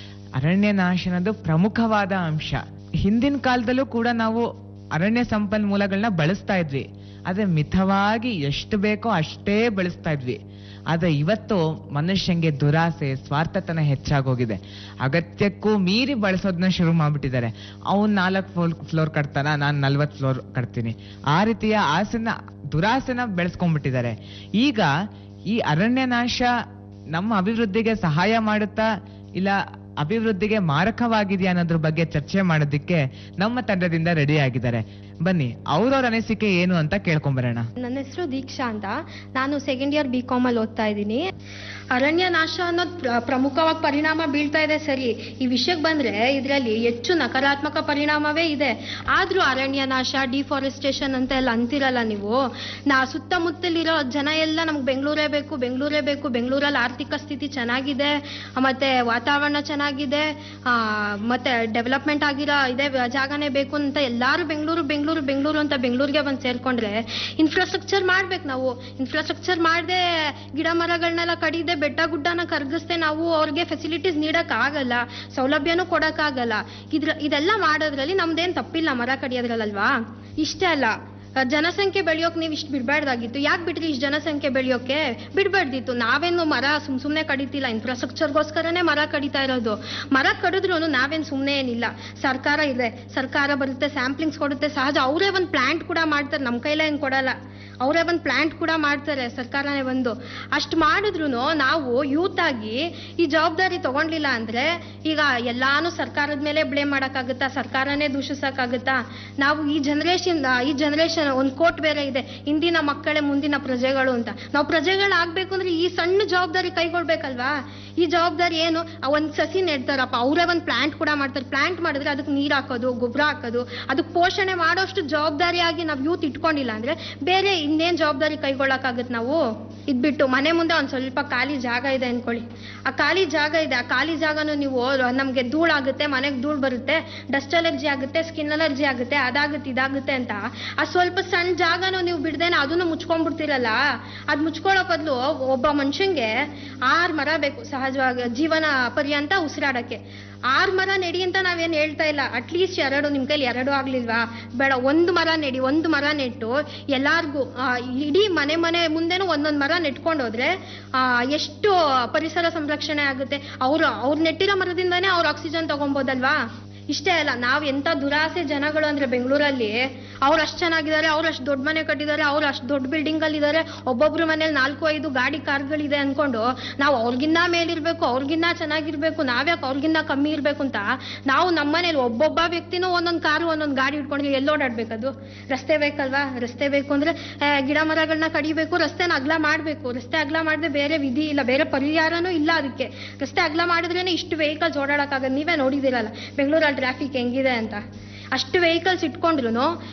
ಅರಣ್ಯ ನಾಶ ಅನ್ನೋದು ಪ್ರಮುಖವಾದ ಅಂಶ ಹಿಂದಿನ ಕಾಲದಲ್ಲೂ ಕೂಡ ನಾವು ಅರಣ್ಯ ಸಂಪನ್ಮೂಲಗಳನ್ನ ಬಳಸ್ತಾ ಇದ್ವಿ ಆದ್ರೆ ಮಿತವಾಗಿ ಎಷ್ಟು ಬೇಕೋ ಅಷ್ಟೇ ಬಳಸ್ತಾ ಇದ್ವಿ ಆದ್ರೆ ಇವತ್ತು ಮನುಷ್ಯಂಗೆ ದುರಾಸೆ ಸ್ವಾರ್ಥತನ ಹೆಚ್ಚಾಗೋಗಿದೆ ಅಗತ್ಯಕ್ಕೂ ಮೀರಿ ಬಳಸೋದನ್ನ ಶುರು ಮಾಡ್ಬಿಟ್ಟಿದ್ದಾರೆ ಅವ್ನ್ ನಾಲ್ಕು ಫ್ಲೋರ್ ಫ್ಲೋರ್ ಕಟ್ತಾನ ನಾನ್ ನಲ್ವತ್ ಫ್ಲೋರ್ ಕಟ್ತೀನಿ ಆ ರೀತಿಯ ಆಸೆನ ದುರಾಸೆನ ಬೆಳೆಸ್ಕೊಂಡ್ಬಿಟ್ಟಿದ್ದಾರೆ ಈಗ ಈ ಅರಣ್ಯ ನಾಶ ನಮ್ಮ ಅಭಿವೃದ್ಧಿಗೆ ಸಹಾಯ ಮಾಡುತ್ತಾ ಇಲ್ಲ ಅಭಿವೃದ್ಧಿಗೆ ಮಾರಕವಾಗಿದೆಯಾ ಅನ್ನೋದ್ರ ಬಗ್ಗೆ ಚರ್ಚೆ ಮಾಡೋದಕ್ಕೆ ನಮ್ಮ ತಂಡದಿಂದ ರೆಡಿ ಆಗಿದ್ದಾರೆ ಬನ್ನಿ ಅವ್ರವ್ರ ಅನಿಸಿಕೆ ಏನು ಅಂತ ಕೇಳ್ಕೊಂಬರೋಣ ನನ್ನ ಹೆಸರು ದೀಕ್ಷಾ ಅಂತ ನಾನು ಸೆಕೆಂಡ್ ಇಯರ್ ಬಿ ಕಾಮ್ ಅಲ್ಲಿ ಓದ್ತಾ ಇದ್ದೀನಿ ಅರಣ್ಯ ನಾಶ ಅನ್ನೋದು ಪ್ರ- ಪ್ರಮುಖವಾಗಿ ಪರಿಣಾಮ ಬೀಳ್ತಾ ಇದೆ ಸರಿ ಈ ವಿಷಯಕ್ಕೆ ಬಂದ್ರೆ ಇದರಲ್ಲಿ ಹೆಚ್ಚು ನಕಾರಾತ್ಮಕ ಪರಿಣಾಮವೇ ಇದೆ ಆದ್ರೂ ಅರಣ್ಯ ನಾಶ ಡಿಫಾರೆಸ್ಟೇಷನ್ ಅಂತ ಎಲ್ಲ ಅಂತಿರಲ್ಲ ನೀವು ನಾ ಸುತ್ತಮುತ್ತಲಿರೋ ಜನ ಎಲ್ಲ ನಮ್ಗೆ ಬೆಂಗಳೂರೇ ಬೇಕು ಬೆಂಗಳೂರೇ ಬೇಕು ಬೆಂಗಳೂರಲ್ಲಿ ಆರ್ಥಿಕ ಸ್ಥಿತಿ ಚೆನ್ನಾಗಿದೆ ಮತ್ತೆ ವಾತಾವರಣ ಚೆನ್ನಾಗಿದೆ ಆ, ಮತ್ತೆ ಡೆವಲಪ್ಮೆಂಟ್ ಆಗಿರೋ ಇದೇ ಜಾಗನೇ ಬೇಕು ಅಂತ ಎಲ್ಲಾರು ಬೆಂಗಳೂರು ಬೆಂಗಳೂರು ಬೆಂಗಳೂರು ಅಂತ ಬೆಂಗಳೂರಿಗೆ ಬಂದು ಸೇರ್ಕೊಂಡ್ರೆ ಇನ್ಫ್ರಾಸ್ಟ್ರಕ್ಚರ್ ಮಾಡ್ಬೇಕು ನಾವು ಇನ್ಫ್ರಾಸ್ಟ್ರಕ್ಚರ್ ಮಾಡದೆ ಗಿಡ ಮರಗಳನ್ನೆಲ್ಲ ಕಡಿದೆ ಬೆಟ್ಟ ಗುಡ್ಡನ ಕರ್ಗಿಸ್ದೆ ನಾವು ಅವ್ರಿಗೆ ಫೆಸಿಲಿಟೀಸ್ ನೀಡಕ್ ಆಗಲ್ಲ ಸೌಲಭ್ಯನೂ ಕೊಡಕ್ ಆಗಲ್ಲ ಇದ್ರ ಇದೆಲ್ಲ ಮಾಡೋದ್ರಲ್ಲಿ ನಮ್ದೇನ್ ತಪ್ಪಿಲ್ಲ ಮರ ಕಡಿಯೋದ್ರಲ್ವಾ ಇಷ್ಟೇ ಅಲ್ಲ ಆ, ಜನಸಂಖ್ಯೆ ಬೆಳೆಯೋಕ್ ನೀವು ಇಷ್ಟು ಬಿಡಬಾರ್ದಾಗಿತ್ತು ಯಾಕೆ ಬಿಟ್ರಿ ಇಷ್ಟು ಜನಸಂಖ್ಯೆ ಬೆಳೆಯೋಕೆ ಬಿಡಬಾರ್ದಿತ್ತು ನಾವೇನು ಮರ ಸುಮ್ ಸುಮ್ನೆ ಕಡಿತಿಲ್ಲ ಇನ್ಫ್ರಾಸ್ಟ್ರಕ್ಚರ್ಗೋಸ್ಕರನೇ ಮರ ಕಡಿತಾ ಇರೋದು ಮರ ಕಡಿದ್ರು ನಾವೇನ್ ಸುಮ್ನೆ ಏನಿಲ್ಲ ಸರ್ಕಾರ ಇದೆ ಸರ್ಕಾರ ಬರುತ್ತೆ ಸ್ಯಾಂಪ್ಲಿಂಗ್ಸ್ ಕೊಡುತ್ತೆ ಸಹಜ ಅವರೇ ಒಂದು ಪ್ಲಾಂಟ್ ಕೂಡ ಮಾಡ್ತಾರೆ ನಮ್ಮ ಕೈಲೇ ಏನ್ ಕೊಡಲ್ಲ ಅವರೇ ಒಂದು ಪ್ಲಾಂಟ್ ಕೂಡ ಮಾಡ್ತಾರೆ ಸರ್ಕಾರನೇ ಬಂದು ಅಷ್ಟು ಮಾಡಿದ್ರು ನಾವು ಯೂತ್ ಆಗಿ ಈ ಜವಾಬ್ದಾರಿ ತಗೊಂಡ್ಲಿಲ್ಲ ಅಂದ್ರೆ ಈಗ ಎಲ್ಲಾನು ಸರ್ಕಾರದ ಮೇಲೆ ಬ್ಲೇಮ್ ಮಾಡಕ್ಕಾಗುತ್ತಾ ಸರ್ಕಾರನೇ ದೂಷಿಸಕ್ಕಾಗುತ್ತಾ ನಾವು ಈ ಜನರೇಷನ್ ಈ ಜನರೇಷನ್ ಒಂದು ಕೋಟ್ ಬೇರೆ ಇದೆ ಇಂದಿನ ಮಕ್ಕಳೇ ಮುಂದಿನ ಪ್ರಜೆಗಳು ಅಂತ ನಾವು ಪ್ರಜೆಗಳಾಗ್ಬೇಕು ಅಂದ್ರೆ ಈ ಸಣ್ಣ ಜವಾಬ್ದಾರಿ ಕೈಗೊಳ್ಬೇಕಲ್ವಾ ಈ ಜವಾಬ್ದಾರಿ ಏನು ಆ ಒಂದ್ ಸಸಿ ನೆಡ್ತಾರಪ್ಪ ಅವರೇ ಒಂದ್ ಪ್ಲಾಂಟ್ ಕೂಡ ಮಾಡ್ತಾರೆ ಪ್ಲಾಂಟ್ ಮಾಡಿದ್ರೆ ಅದಕ್ಕೆ ನೀರ್ ಹಾಕೋದು ಗೊಬ್ಬರ ಹಾಕೋದು ಅದಕ್ಕೆ ಪೋಷಣೆ ಮಾಡೋಷ್ಟು ಜವಾಬ್ದಾರಿಯಾಗಿ ನಾವು ಯೂತ್ ಇಟ್ಕೊಂಡಿಲ್ಲ ಅಂದ್ರೆ ಬೇರೆ ಇನ್ನೇನ್ ಜವಾಬ್ದಾರಿ ಕೈಗೊಳ್ಳಕ್ಕಾಗತ್ತೆ ನಾವು ಇದ್ಬಿಟ್ಟು ಮನೆ ಮುಂದೆ ಒಂದ್ ಸ್ವಲ್ಪ ಖಾಲಿ ಜಾಗ ಇದೆ ಅನ್ಕೊಳ್ಳಿ ಆ ಖಾಲಿ ಜಾಗ ಇದೆ ಆ ಖಾಲಿ ಜಾಗನು ನೀವು ನಮ್ಗೆ ಧೂಳಾಗುತ್ತೆ ಮನೆಗೆ ಧೂಳ್ ಬರುತ್ತೆ ಡಸ್ಟ್ ಅಲರ್ಜಿ ಆಗುತ್ತೆ ಸ್ಕಿನ್ ಅಲರ್ಜಿ ಆಗುತ್ತೆ ಅದಾಗುತ್ತೆ ಇದಾಗುತ್ತೆ ಅಂತ ಆ ಸ್ವಲ್ಪ ಸಣ್ಣ ಜಾಗನು ನೀವು ಬಿಡ್ದೇನೆ ಅದನ್ನು ಮುಚ್ಕೊಂಡ್ಬಿಡ್ತೀರಲ್ಲ ಅದ್ ಮುಚ್ಕೊಳ್ಳೋ ಬದಲು ಒಬ್ಬ ಮನುಷ್ಯಂಗೆ ಆರ್ ಮರ ಬೇಕು ಸಹಜವಾಗಿ ಜೀವನ ಪರ್ಯಂತ ಉಸಿರಾಡಕ್ಕೆ ಆರ್ ಮರ ನೆಡಿ ಅಂತ ನಾವೇನ್ ಹೇಳ್ತಾ ಇಲ್ಲ ಅಟ್ಲೀಸ್ಟ್ ಎರಡು ನಿಮ್ ಕೈಲಿ ಎರಡು ಆಗ್ಲಿಲ್ವಾ ಬೇಡ ಒಂದು ಮರ ನೆಡಿ ಒಂದು ಮರ ನೆಟ್ಟು ಎಲ್ಲಾರ್ಗೂ ಆ, ಇಡೀ ಮನೆ ಮನೆ ಮುಂದೆನೂ ಒಂದೊಂದ್ ಮರ ನೆಟ್ಕೊಂಡು ಹೋದ್ರೆ ಆ, ಎಷ್ಟು ಪರಿಸರ ಸಂರಕ್ಷಣೆ ಆಗುತ್ತೆ ಅವ್ರು ಅವ್ರು ನೆಟ್ಟಿರೋ ಮರದಿಂದಾನೇ ಅವ್ರು ಆಕ್ಸಿಜನ್ ತಗೊಬೋದಲ್ವಾ ಇಷ್ಟೇ ಅಲ್ಲ ನಾವ್ ಎಂತ ದುರಾಸೆ ಜನಗಳು ಅಂದ್ರೆ ಬೆಂಗಳೂರಲ್ಲಿ ಅವ್ರು ಅಷ್ಟ್ ಚೆನ್ನಾಗಿದ್ದಾರೆ ಅವ್ರು ಅಷ್ಟ್ ದೊಡ್ಡ ಮನೆ ಕಟ್ಟಿದ್ದಾರೆ ಅವ್ರು ಅಷ್ಟ್ ದೊಡ್ಡ ಬಿಲ್ಡಿಂಗ್ ಅಲ್ಲಿ ಇದಾರೆ ಒಬ್ಬೊಬ್ರ ಮನೇಲಿ ನಾಲ್ಕು ಐದು ಗಾಡಿ ಕಾರ್ಗಳಿದೆ ಅನ್ಕೊಂಡು ನಾವು ಅವ್ರಿಗಿನ್ನ ಮೇಲಿರ್ಬೇಕು ಅವ್ರಿಗಿನ್ನ ಚೆನ್ನಾಗಿರ್ಬೇಕು ನಾವ್ಯಾಕೆ ಅವ್ರಿಗಿನ್ನ ಕಮ್ಮಿ ಇರ್ಬೇಕು ಅಂತ ನಾವು ನಮ್ಮ ಮನೇಲಿ ಒಬ್ಬೊಬ್ಬ ವ್ಯಕ್ತಿನೂ ಒಂದೊಂದ್ ಕಾರು ಒಂದೊಂದ್ ಗಾಡಿ ಇಟ್ಕೊಂಡು ಎಲ್ಲಿ ಓಡಾಡ್ಬೇಕದು ರಸ್ತೆ ಬೇಕಲ್ವಾ ರಸ್ತೆ ಬೇಕು ಅಂದ್ರೆ ಆ, ಗಿಡ ಮರಗಳನ್ನ ಕಡಿಬೇಕು ರಸ್ತೆನ ಅಗ್ಲ ಮಾಡ್ಬೇಕು ರಸ್ತೆ ಅಗ್ಲ ಮಾಡದೆ ಬೇರೆ ವಿಧಿ ಇಲ್ಲ ಬೇರೆ ಪರಿಹಾರನೂ ಇಲ್ಲ ಅದಕ್ಕೆ ರಸ್ತೆ ಅಗ್ಲ ಮಾಡಿದ್ರೇನೆ ಇಷ್ಟು ವೆಹಿಕಲ್ಸ್ ಓಡಾಡಕ್ಕಾಗದು ನೀವೇ ನೋಡಿದಿರಲ್ಲ ಬೆಂಗಳೂರಲ್ಲಿ ಟ್ರಾಫಿಕ್ ಹೆಂಗಿದೆ ಅಂತ ಅಷ್ಟು ವೆಹಿಕಲ್ಸ್ ಇಟ್ಕೊಂಡ್ರು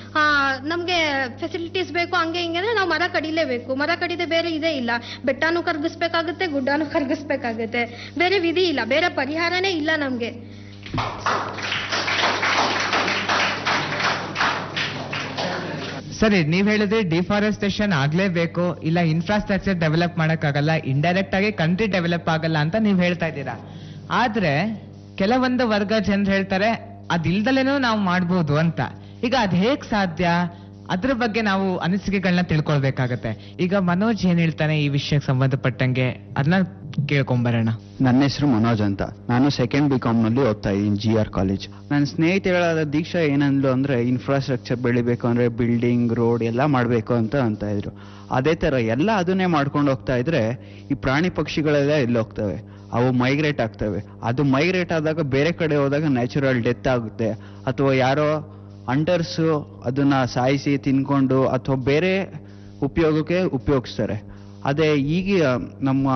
ನಮ್ಗೆ ಫೆಸಿಲಿಟೀಸ್ ಬೇಕು ಹಂಗೆ ಹಿಂಗೆ ಅಂದ್ರೆ ನಾವು ಮರ ಕಡಿಲೇಬೇಕು ಮರ ಕಡಿದೆ ಬೇರೆ ಇದೇ ಇಲ್ಲ ಬೆಟ್ಟನೂ ಕರ್ಗಿಸ್ಬೇಕಾಗುತ್ತೆ ಗುಡ್ಡನೂ ಕರ್ಗಿಸ್ಬೇಕಾಗುತ್ತೆ ಬೇರೆ ವಿಧಿ ಇಲ್ಲ ಬೇರೆ ಪರಿಹಾರನೇ ಇಲ್ಲ ನಮ್ಗೆ ಸರಿ ನೀವ್ ಹೇಳಿದ್ರಿ ಡಿಫಾರೆಸ್ಟೇಷನ್ ಆಗ್ಲೇಬೇಕು ಇಲ್ಲ ಇನ್ಫ್ರಾಸ್ಟ್ರಕ್ಚರ್ ಡೆವಲಪ್ ಮಾಡಕ್ಕಾಗಲ್ಲ ಇಂಡೈರೆಕ್ಟ್ ಆಗಿ ಕಂಟ್ರಿ ಡೆವಲಪ್ ಆಗಲ್ಲ ಅಂತ ನೀವ್ ಹೇಳ್ತಾ ಇದ್ದೀರಾ ಆದ್ರೆ ಕೆಲವೊಂದು ವರ್ಗ ಜನರು ಹೇಳ್ತಾರೆ ಅದಿಲ್ದಲೇನೂ ನಾವು ಮಾಡ್ಬೋದು ಅಂತ ಈಗ ಅದ್ ಹೇಗ್ ಸಾಧ್ಯ ಅದ್ರ ಬಗ್ಗೆ ನಾವು ಅನಿಸಿಕೆಗಳನ್ನ ತಿಳ್ಕೊಳ್ಬೇಕಾಗತ್ತೆ ಈಗ ಮನೋಜ್ ಏನ್ ಹೇಳ್ತಾನೆ ಈ ವಿಷಯಕ್ಕೆ ಸಂಬಂಧಪಟ್ಟಂಗೆ ಅದನ್ನ ಕೇಳ್ಕೊಂಬರೋಣ ನನ್ನ ಹೆಸರು ಮನೋಜ್ ಅಂತ ನಾನು ಸೆಕೆಂಡ್ ಬಿ ಕಾಮ್ ನಲ್ಲಿ ಓದ್ತಾ ಇದ್ದೀನಿ ಜಿ ಆರ್ ಕಾಲೇಜ್ ನನ್ನ ಸ್ನೇಹಿತಗಳಾದ ದೀಕ್ಷಾ ಏನಂದ್ಲು ಅಂದ್ರೆ ಇನ್ಫ್ರಾಸ್ಟ್ರಕ್ಚರ್ ಬೆಳಿಬೇಕು ಅಂದ್ರೆ ಬಿಲ್ಡಿಂಗ್ ರೋಡ್ ಎಲ್ಲ ಮಾಡಬೇಕು ಅಂತ ಅಂತ ಇದ್ರು ಅದೇ ತರ ಎಲ್ಲ ಅದನ್ನೇ ಮಾಡ್ಕೊಂಡು ಹೋಗ್ತಾ ಇದ್ರೆ ಈ ಪ್ರಾಣಿ ಪಕ್ಷಿಗಳೆಲ್ಲ ಎಲ್ಲಿ ಹೋಗ್ತವೆ ಅವು ಮೈಗ್ರೇಟ್ ಆಗ್ತವೆ ಅದು ಮೈಗ್ರೇಟ್ ಆದಾಗ ಬೇರೆ ಕಡೆ ಹೋದಾಗ ನ್ಯಾಚುರಲ್ ಡೆತ್ ಆಗುತ್ತೆ ಅಥವಾ ಯಾರೋ ಅಂಟರ್ಸ್ ಅದನ್ನ ಸಾಯಿಸಿ ತಿನ್ಕೊಂಡು ಅಥವಾ ಬೇರೆ ಉಪಯೋಗಕ್ಕೆ ಉಪಯೋಗಿಸ್ತಾರೆ ಅದೇ ಈಗ ನಮ್ಮ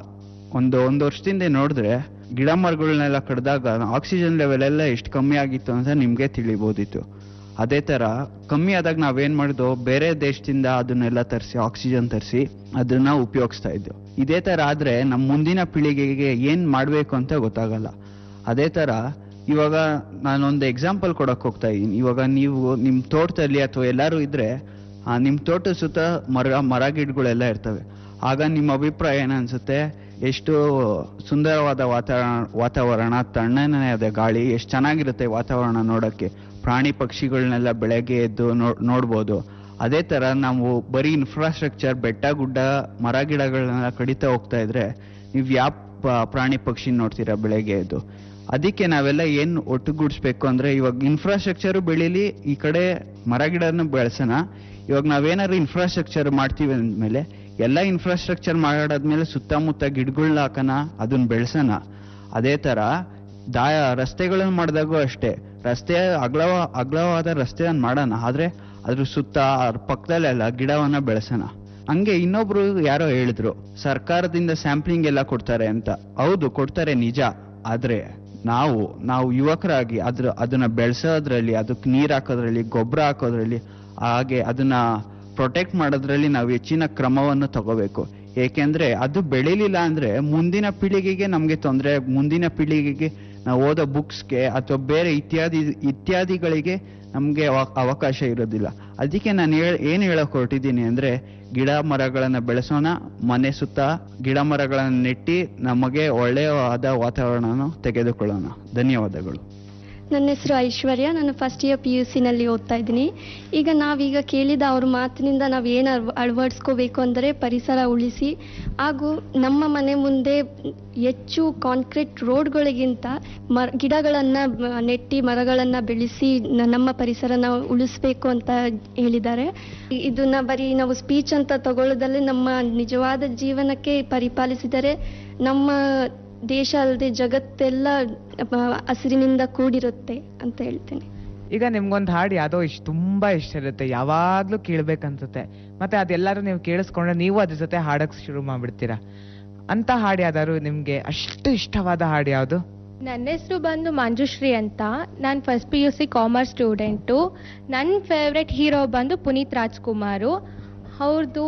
ಒಂದು ಒಂದು ವರ್ಷದಿಂದ ನೋಡಿದ್ರೆ ಗಿಡ ಮರಗಳನ್ನೆಲ್ಲ ಕಡ್ದಾಗ ಆಕ್ಸಿಜನ್ ಲೆವೆಲ್ ಎಲ್ಲ ಎಷ್ಟು ಕಮ್ಮಿ ಆಗಿತ್ತು ಅಂತ ನಿಮ್ಗೆ ತಿಳಿಬೋದಿತ್ತು ಅದೇ ತರ ಕಮ್ಮಿ ಆದಾಗ ನಾವೇನ್ ಮಾಡಿದ್ವು ಬೇರೆ ದೇಶದಿಂದ ಅದನ್ನೆಲ್ಲ ತರಿಸಿ ಆಕ್ಸಿಜನ್ ತರಿಸಿ ಅದನ್ನ ಉಪಯೋಗಿಸ್ತಾ ಇದ್ವು ಇದೇ ತರ ಆದ್ರೆ ನಮ್ಮ ಮುಂದಿನ ಪೀಳಿಗೆಗೆ ಏನ್ ಮಾಡ್ಬೇಕು ಅಂತ ಗೊತ್ತಾಗಲ್ಲ ಅದೇ ತರ ಇವಾಗ ನಾನೊಂದು ಎಕ್ಸಾಂಪಲ್ ಕೊಡಕ್ ಹೋಗ್ತಾ ಇದ್ದೀನಿ ಇವಾಗ ನೀವು ನಿಮ್ ತೋಟದಲ್ಲಿ ಅಥವಾ ಎಲ್ಲಾರು ಇದ್ರೆ ಆ, ನಿಮ್ ತೋಟದ ಸುತ್ತ ಮರ ಮರ ಗಿಡಗಳೆಲ್ಲ ಇರ್ತವೆ ಆಗ ನಿಮ್ಮ ಅಭಿಪ್ರಾಯ ಏನ್ ಅನ್ಸುತ್ತೆ ಎಷ್ಟು ಸುಂದರವಾದ ವಾತಾವರಣ ವಾತಾವರಣ ತಣ್ಣನೆ ಅದ ಗಾಳಿ ಎಷ್ಟು ಚೆನ್ನಾಗಿರುತ್ತೆ ವಾತಾವರಣ ನೋಡಕ್ಕೆ ಪ್ರಾಣಿ ಪಕ್ಷಿಗಳನ್ನೆಲ್ಲ ಬೆಳಗ್ಗೆ ಎದ್ದು ನೋ- ನೋಡ್ಬೋದು ಅದೇ ತರ ನಾವು ಬರೀ ಇನ್ಫ್ರಾಸ್ಟ್ರಕ್ಚರ್ ಬೆಟ್ಟ ಗುಡ್ಡ ಮರ ಗಿಡಗಳನ್ನೆಲ್ಲ ಕಡಿತಾ ಹೋಗ್ತಾ ಇದ್ರೆ ನೀವು ಯಾವ ಪ- ಪ್ರಾಣಿ ಪಕ್ಷಿ ನೋಡ್ತೀರಾ ಬೆಳಗ್ಗೆ ಎದ್ದು ಅದಕ್ಕೆ ನಾವೆಲ್ಲ ಏನ್ ಒಟ್ಟುಗೂಡಿಸ್ಬೇಕು ಅಂದ್ರೆ ಇವಾಗ ಇನ್ಫ್ರಾಸ್ಟ್ರಕ್ಚರ್ ಬೆಳೀಲಿ ಈ ಕಡೆ ಮರ ಗಿಡನ ಬೆಳೆಸೋಣ ಇವಾಗ ನಾವೇನಾದ್ರು ಇನ್ಫ್ರಾಸ್ಟ್ರಕ್ಚರ್ ಮಾಡ್ತೀವಿ ಅಂದ್ಮೇಲೆ ಎಲ್ಲ ಇನ್ಫ್ರಾಸ್ಟ್ರಕ್ಚರ್ ಮಾಡಾದ್ಮೇಲೆ ಸುತ್ತಮುತ್ತ ಗಿಡಗಳನ್ನ ಹಾಕೋಣ ಅದನ್ನ ಬೆಳೆಸೋಣ ಅದೇ ತರ ದಾಯ ರಸ್ತೆಗಳನ್ನ ಮಾಡಿದಾಗೂ ಅಷ್ಟೇ ರಸ್ತೆ ಅಗಲವ ಅಗಲವಾದ ರಸ್ತೆಯನ್ನು ಮಾಡೋಣ ಆದ್ರೆ ಅದ್ರ ಸುತ್ತ ಅದ್ರ ಪಕ್ಕದಲ್ಲೆಲ್ಲ ಗಿಡವನ್ನ ಬೆಳೆಸೋಣ ಹಂಗೆ ಇನ್ನೊಬ್ರು ಯಾರೋ ಹೇಳಿದ್ರು ಸರ್ಕಾರದಿಂದ ಸ್ಯಾಂಪ್ಲಿಂಗ್ ಎಲ್ಲ ಕೊಡ್ತಾರೆ ಅಂತ ಹೌದು ಕೊಡ್ತಾರೆ ನಿಜ ಆದ್ರೆ ನಾವು ನಾವು ಯುವಕರಾಗಿ ಅದ್ರ ಅದನ್ನ ಬೆಳೆಸೋದ್ರಲ್ಲಿ ಅದಕ್ಕೆ ನೀರ್ ಹಾಕೋದ್ರಲ್ಲಿ ಗೊಬ್ಬರ ಹಾಕೋದ್ರಲ್ಲಿ ಹಾಗೆ ಅದನ್ನ ಪ್ರೊಟೆಕ್ಟ್ ಮಾಡೋದ್ರಲ್ಲಿ ನಾವು ಹೆಚ್ಚಿನ ಕ್ರಮವನ್ನು ತಗೋಬೇಕು ಏಕೆಂದ್ರೆ ಅದು ಬೆಳಿಲಿಲ್ಲ ಅಂದ್ರೆ ಮುಂದಿನ ಪೀಳಿಗೆಗೆ ನಮ್ಗೆ ತೊಂದರೆ ಮುಂದಿನ ಪೀಳಿಗೆಗೆ ನಾವು ಓದೋ ಬುಕ್ಸ್ಗೆ ಅಥವಾ ಬೇರೆ ಇತ್ಯಾದಿ ಇತ್ಯಾದಿಗಳಿಗೆ ನಮ್ಗೆ ಅವ- ಅವಕಾಶ ಇರೋದಿಲ್ಲ ಅದಕ್ಕೆ ನಾನು ಹೇಳ್ ಏನ್ ಹೇಳಕ್ ಹೊರಟಿದ್ದೀನಿ ಅಂದ್ರೆ ಗಿಡ ಮರಗಳನ್ನ ಬೆಳೆಸೋಣ ಮನೆ ಸುತ್ತ ಗಿಡ ಮರಗಳನ್ನ ನೆಟ್ಟಿ ನಮಗೆ ಒಳ್ಳೆಯವಾದ ವಾತಾವರಣನ ತೆಗೆದುಕೊಳ್ಳೋಣ ಧನ್ಯವಾದಗಳು ನನ್ನ ಹೆಸರು ಐಶ್ವರ್ಯ ನಾನು ಫಸ್ಟ್ ಇಯರ್ ಪಿ ಯು ಸಿನಲ್ಲಿ ಓದ್ತಾ ಇದ್ದೀನಿ ಈಗ ನಾವೀಗ ಕೇಳಿದ ಅವ್ರ ಮಾತಿನಿಂದ ನಾವು ಏನು ಅಳವಡಿಸ್ಕೋಬೇಕು ಅಂದರೆ ಪರಿಸರ ಉಳಿಸಿ ಹಾಗೂ ನಮ್ಮ ಮನೆ ಮುಂದೆ ಹೆಚ್ಚು ಕಾಂಕ್ರೀಟ್ ರೋಡ್ಗಳಿಗಿಂತ ಮರ ಗಿಡಗಳನ್ನು ನೆಟ್ಟಿ ಮರಗಳನ್ನು ಬೆಳೆಸಿ ನ- ನಮ್ಮ ಪರಿಸರನ ಉಳಿಸ್ಬೇಕು ಅಂತ ಹೇಳಿದ್ದಾರೆ ಇ- ಇದನ್ನ ಬರೀ ನಾವು ಸ್ಪೀಚ್ ಅಂತ ತಗೊಳ್ಳೋದಲ್ಲೇ ನಮ್ಮ ನಿಜವಾದ ಜೀವನಕ್ಕೆ ಪರಿಪಾಲಿಸಿದರೆ ನಮ್ಮ ದೇಶ ಅಲ್ಲದೆ ಜಗತ್ತೆಲ್ಲ ಅ, ಹಸಿರಿನಿಂದ ಕೂಡಿರುತ್ತೆ ಅಂತ ಹೇಳ್ತೇನೆ ಈಗ ನಿಮ್ಗೊಂದು ಹಾಡು ಯಾವುದೋ ಇಷ್ಟ ತುಂಬಾ ಇಷ್ಟ ಇರುತ್ತೆ ಯಾವಾಗ್ಲೂ ಕೇಳ್ಬೇಕನ್ಸುತ್ತೆ ಮತ್ತೆ ಅದೆಲ್ಲರೂ ನೀವು ಕೇಳಿಸ್ಕೊಂಡ್ರೆ ನೀವು ಅದ್ರ ಜೊತೆ ಹಾಡಕ್ ಶುರು ಮಾಡ್ಬಿಡ್ತೀರಾ ಅಂತ ಹಾಡು ಯಾವ್ದಾದ್ರು ನಿಮ್ಗೆ ಅಷ್ಟು ಇಷ್ಟವಾದ ಹಾಡು ಯಾವುದು ನನ್ನ ಹೆಸರು ಬಂದು ಮಂಜುಶ್ರೀ ಅಂತ ನಾನು first P U C commerce student ನನ್ನ ಫೇವ್ರೆಟ್ ಹೀರೋ ಬಂದು ಪುನೀತ್ ರಾಜ್ಕುಮಾರು ಅವ್ರದ್ದು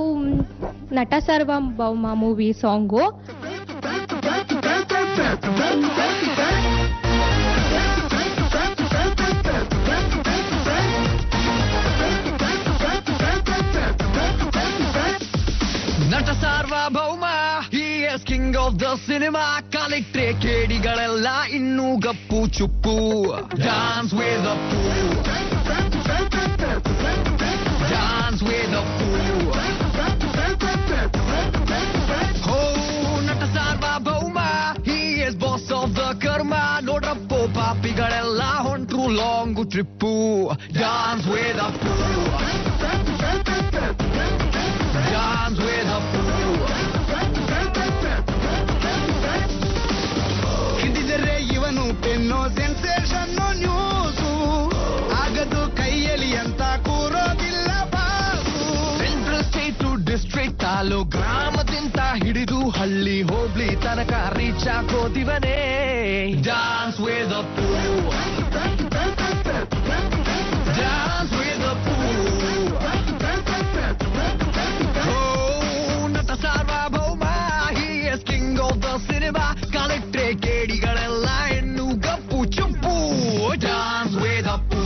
ನಟ ಸಾರ್ವಭೌಮ ಮೂವಿ ಸಾಂಗು ನಟ ಸಾರ್ವಭೌಮ he is king of the cinema ಕಾಲಿಟ್ರೆ ಕೇಡಿಗಳೆಲ್ಲ ಇನ್ನೂ ಗಪ್ಪು ಚುಪ್ಪು ಡಾನ್ಸ್ ವೇದ ಡಾನ್ಸ್ ವೇದ ಹೋ ನಟ ಸಾರ್ವಭೌಮ he is boss of the ಕರ್ಮ ನೋಡ್ರಪ್ಪೋ ಪಾಪಿಗಳೆಲ್ಲ ಹೊಂಟ್ರು long trip dance Vedha dance Vedha ಹಿಡಿದರೆ ಇವನು ಪೆನ್ನೋ ಸೆನ್ಸೇಷನ್ ನ್ಯೂಸು ಆಗದು ಕೈಯಲ್ಲಿ ಅಂತ ಕೂರೋದಿಲ್ಲ boss central state to district ತಾಲೂ ಗ್ರಾಮದಿಂದ ಹಿಡಿದು ಹಳ್ಳಿ ಹೋಬ್ಳಿ ತನಕ ರೀಚ್ ಆಗೋದಿವನೇ ಡಾನ್ಸ್ ವೇದ ಡಾನ್ಸ್ ವೇದ ನಟ ಸಾರ್ವಭೌಮ he is king of the cinema ಕಾಲಿಟ್ರೆ ಕೇಡಿಗಳೆಲ್ಲ ಇನ್ನು ಗಪ್ಪು ಚುಪ್ಪು ಡಾನ್ಸ್ ವೇದಪ್ಪು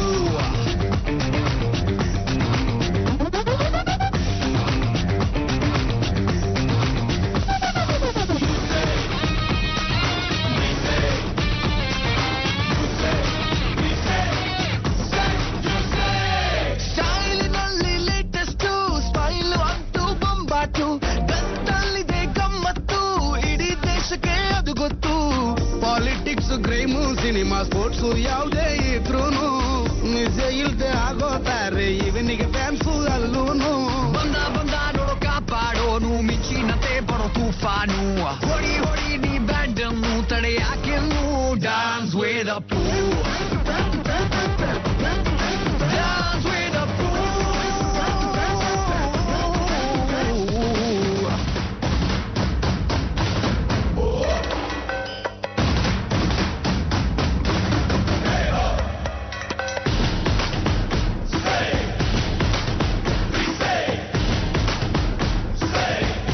ಕ್ರೈಮು ಸಿನಿಮಾ ಸ್ಪೋರ್ಟ್ಸು ಯಾವುದೇ ಇದ್ರೂನು ನಿಜ ಇಲ್ದೆ ಆಗೋತಾರೆ ಇವನಿಗೆ ಫ್ಯಾನ್ಸು ಅಲ್ಲೂನು ಬಂದ ಬಂದ ನೋಡೋ ಕಾಪಾಡೋನು ಮಿಂಚಿನತೆ ಬರೋ ತುಫಾನು ಹೊಡಿ ಹೊಡಿ ನೀ ಬ್ಯಾಂಡ್ ಅನ್ನು ತಡೆಯಾಕೆನ್ನು ಡಾನ್ಸ್ ವೇದ ಪೂ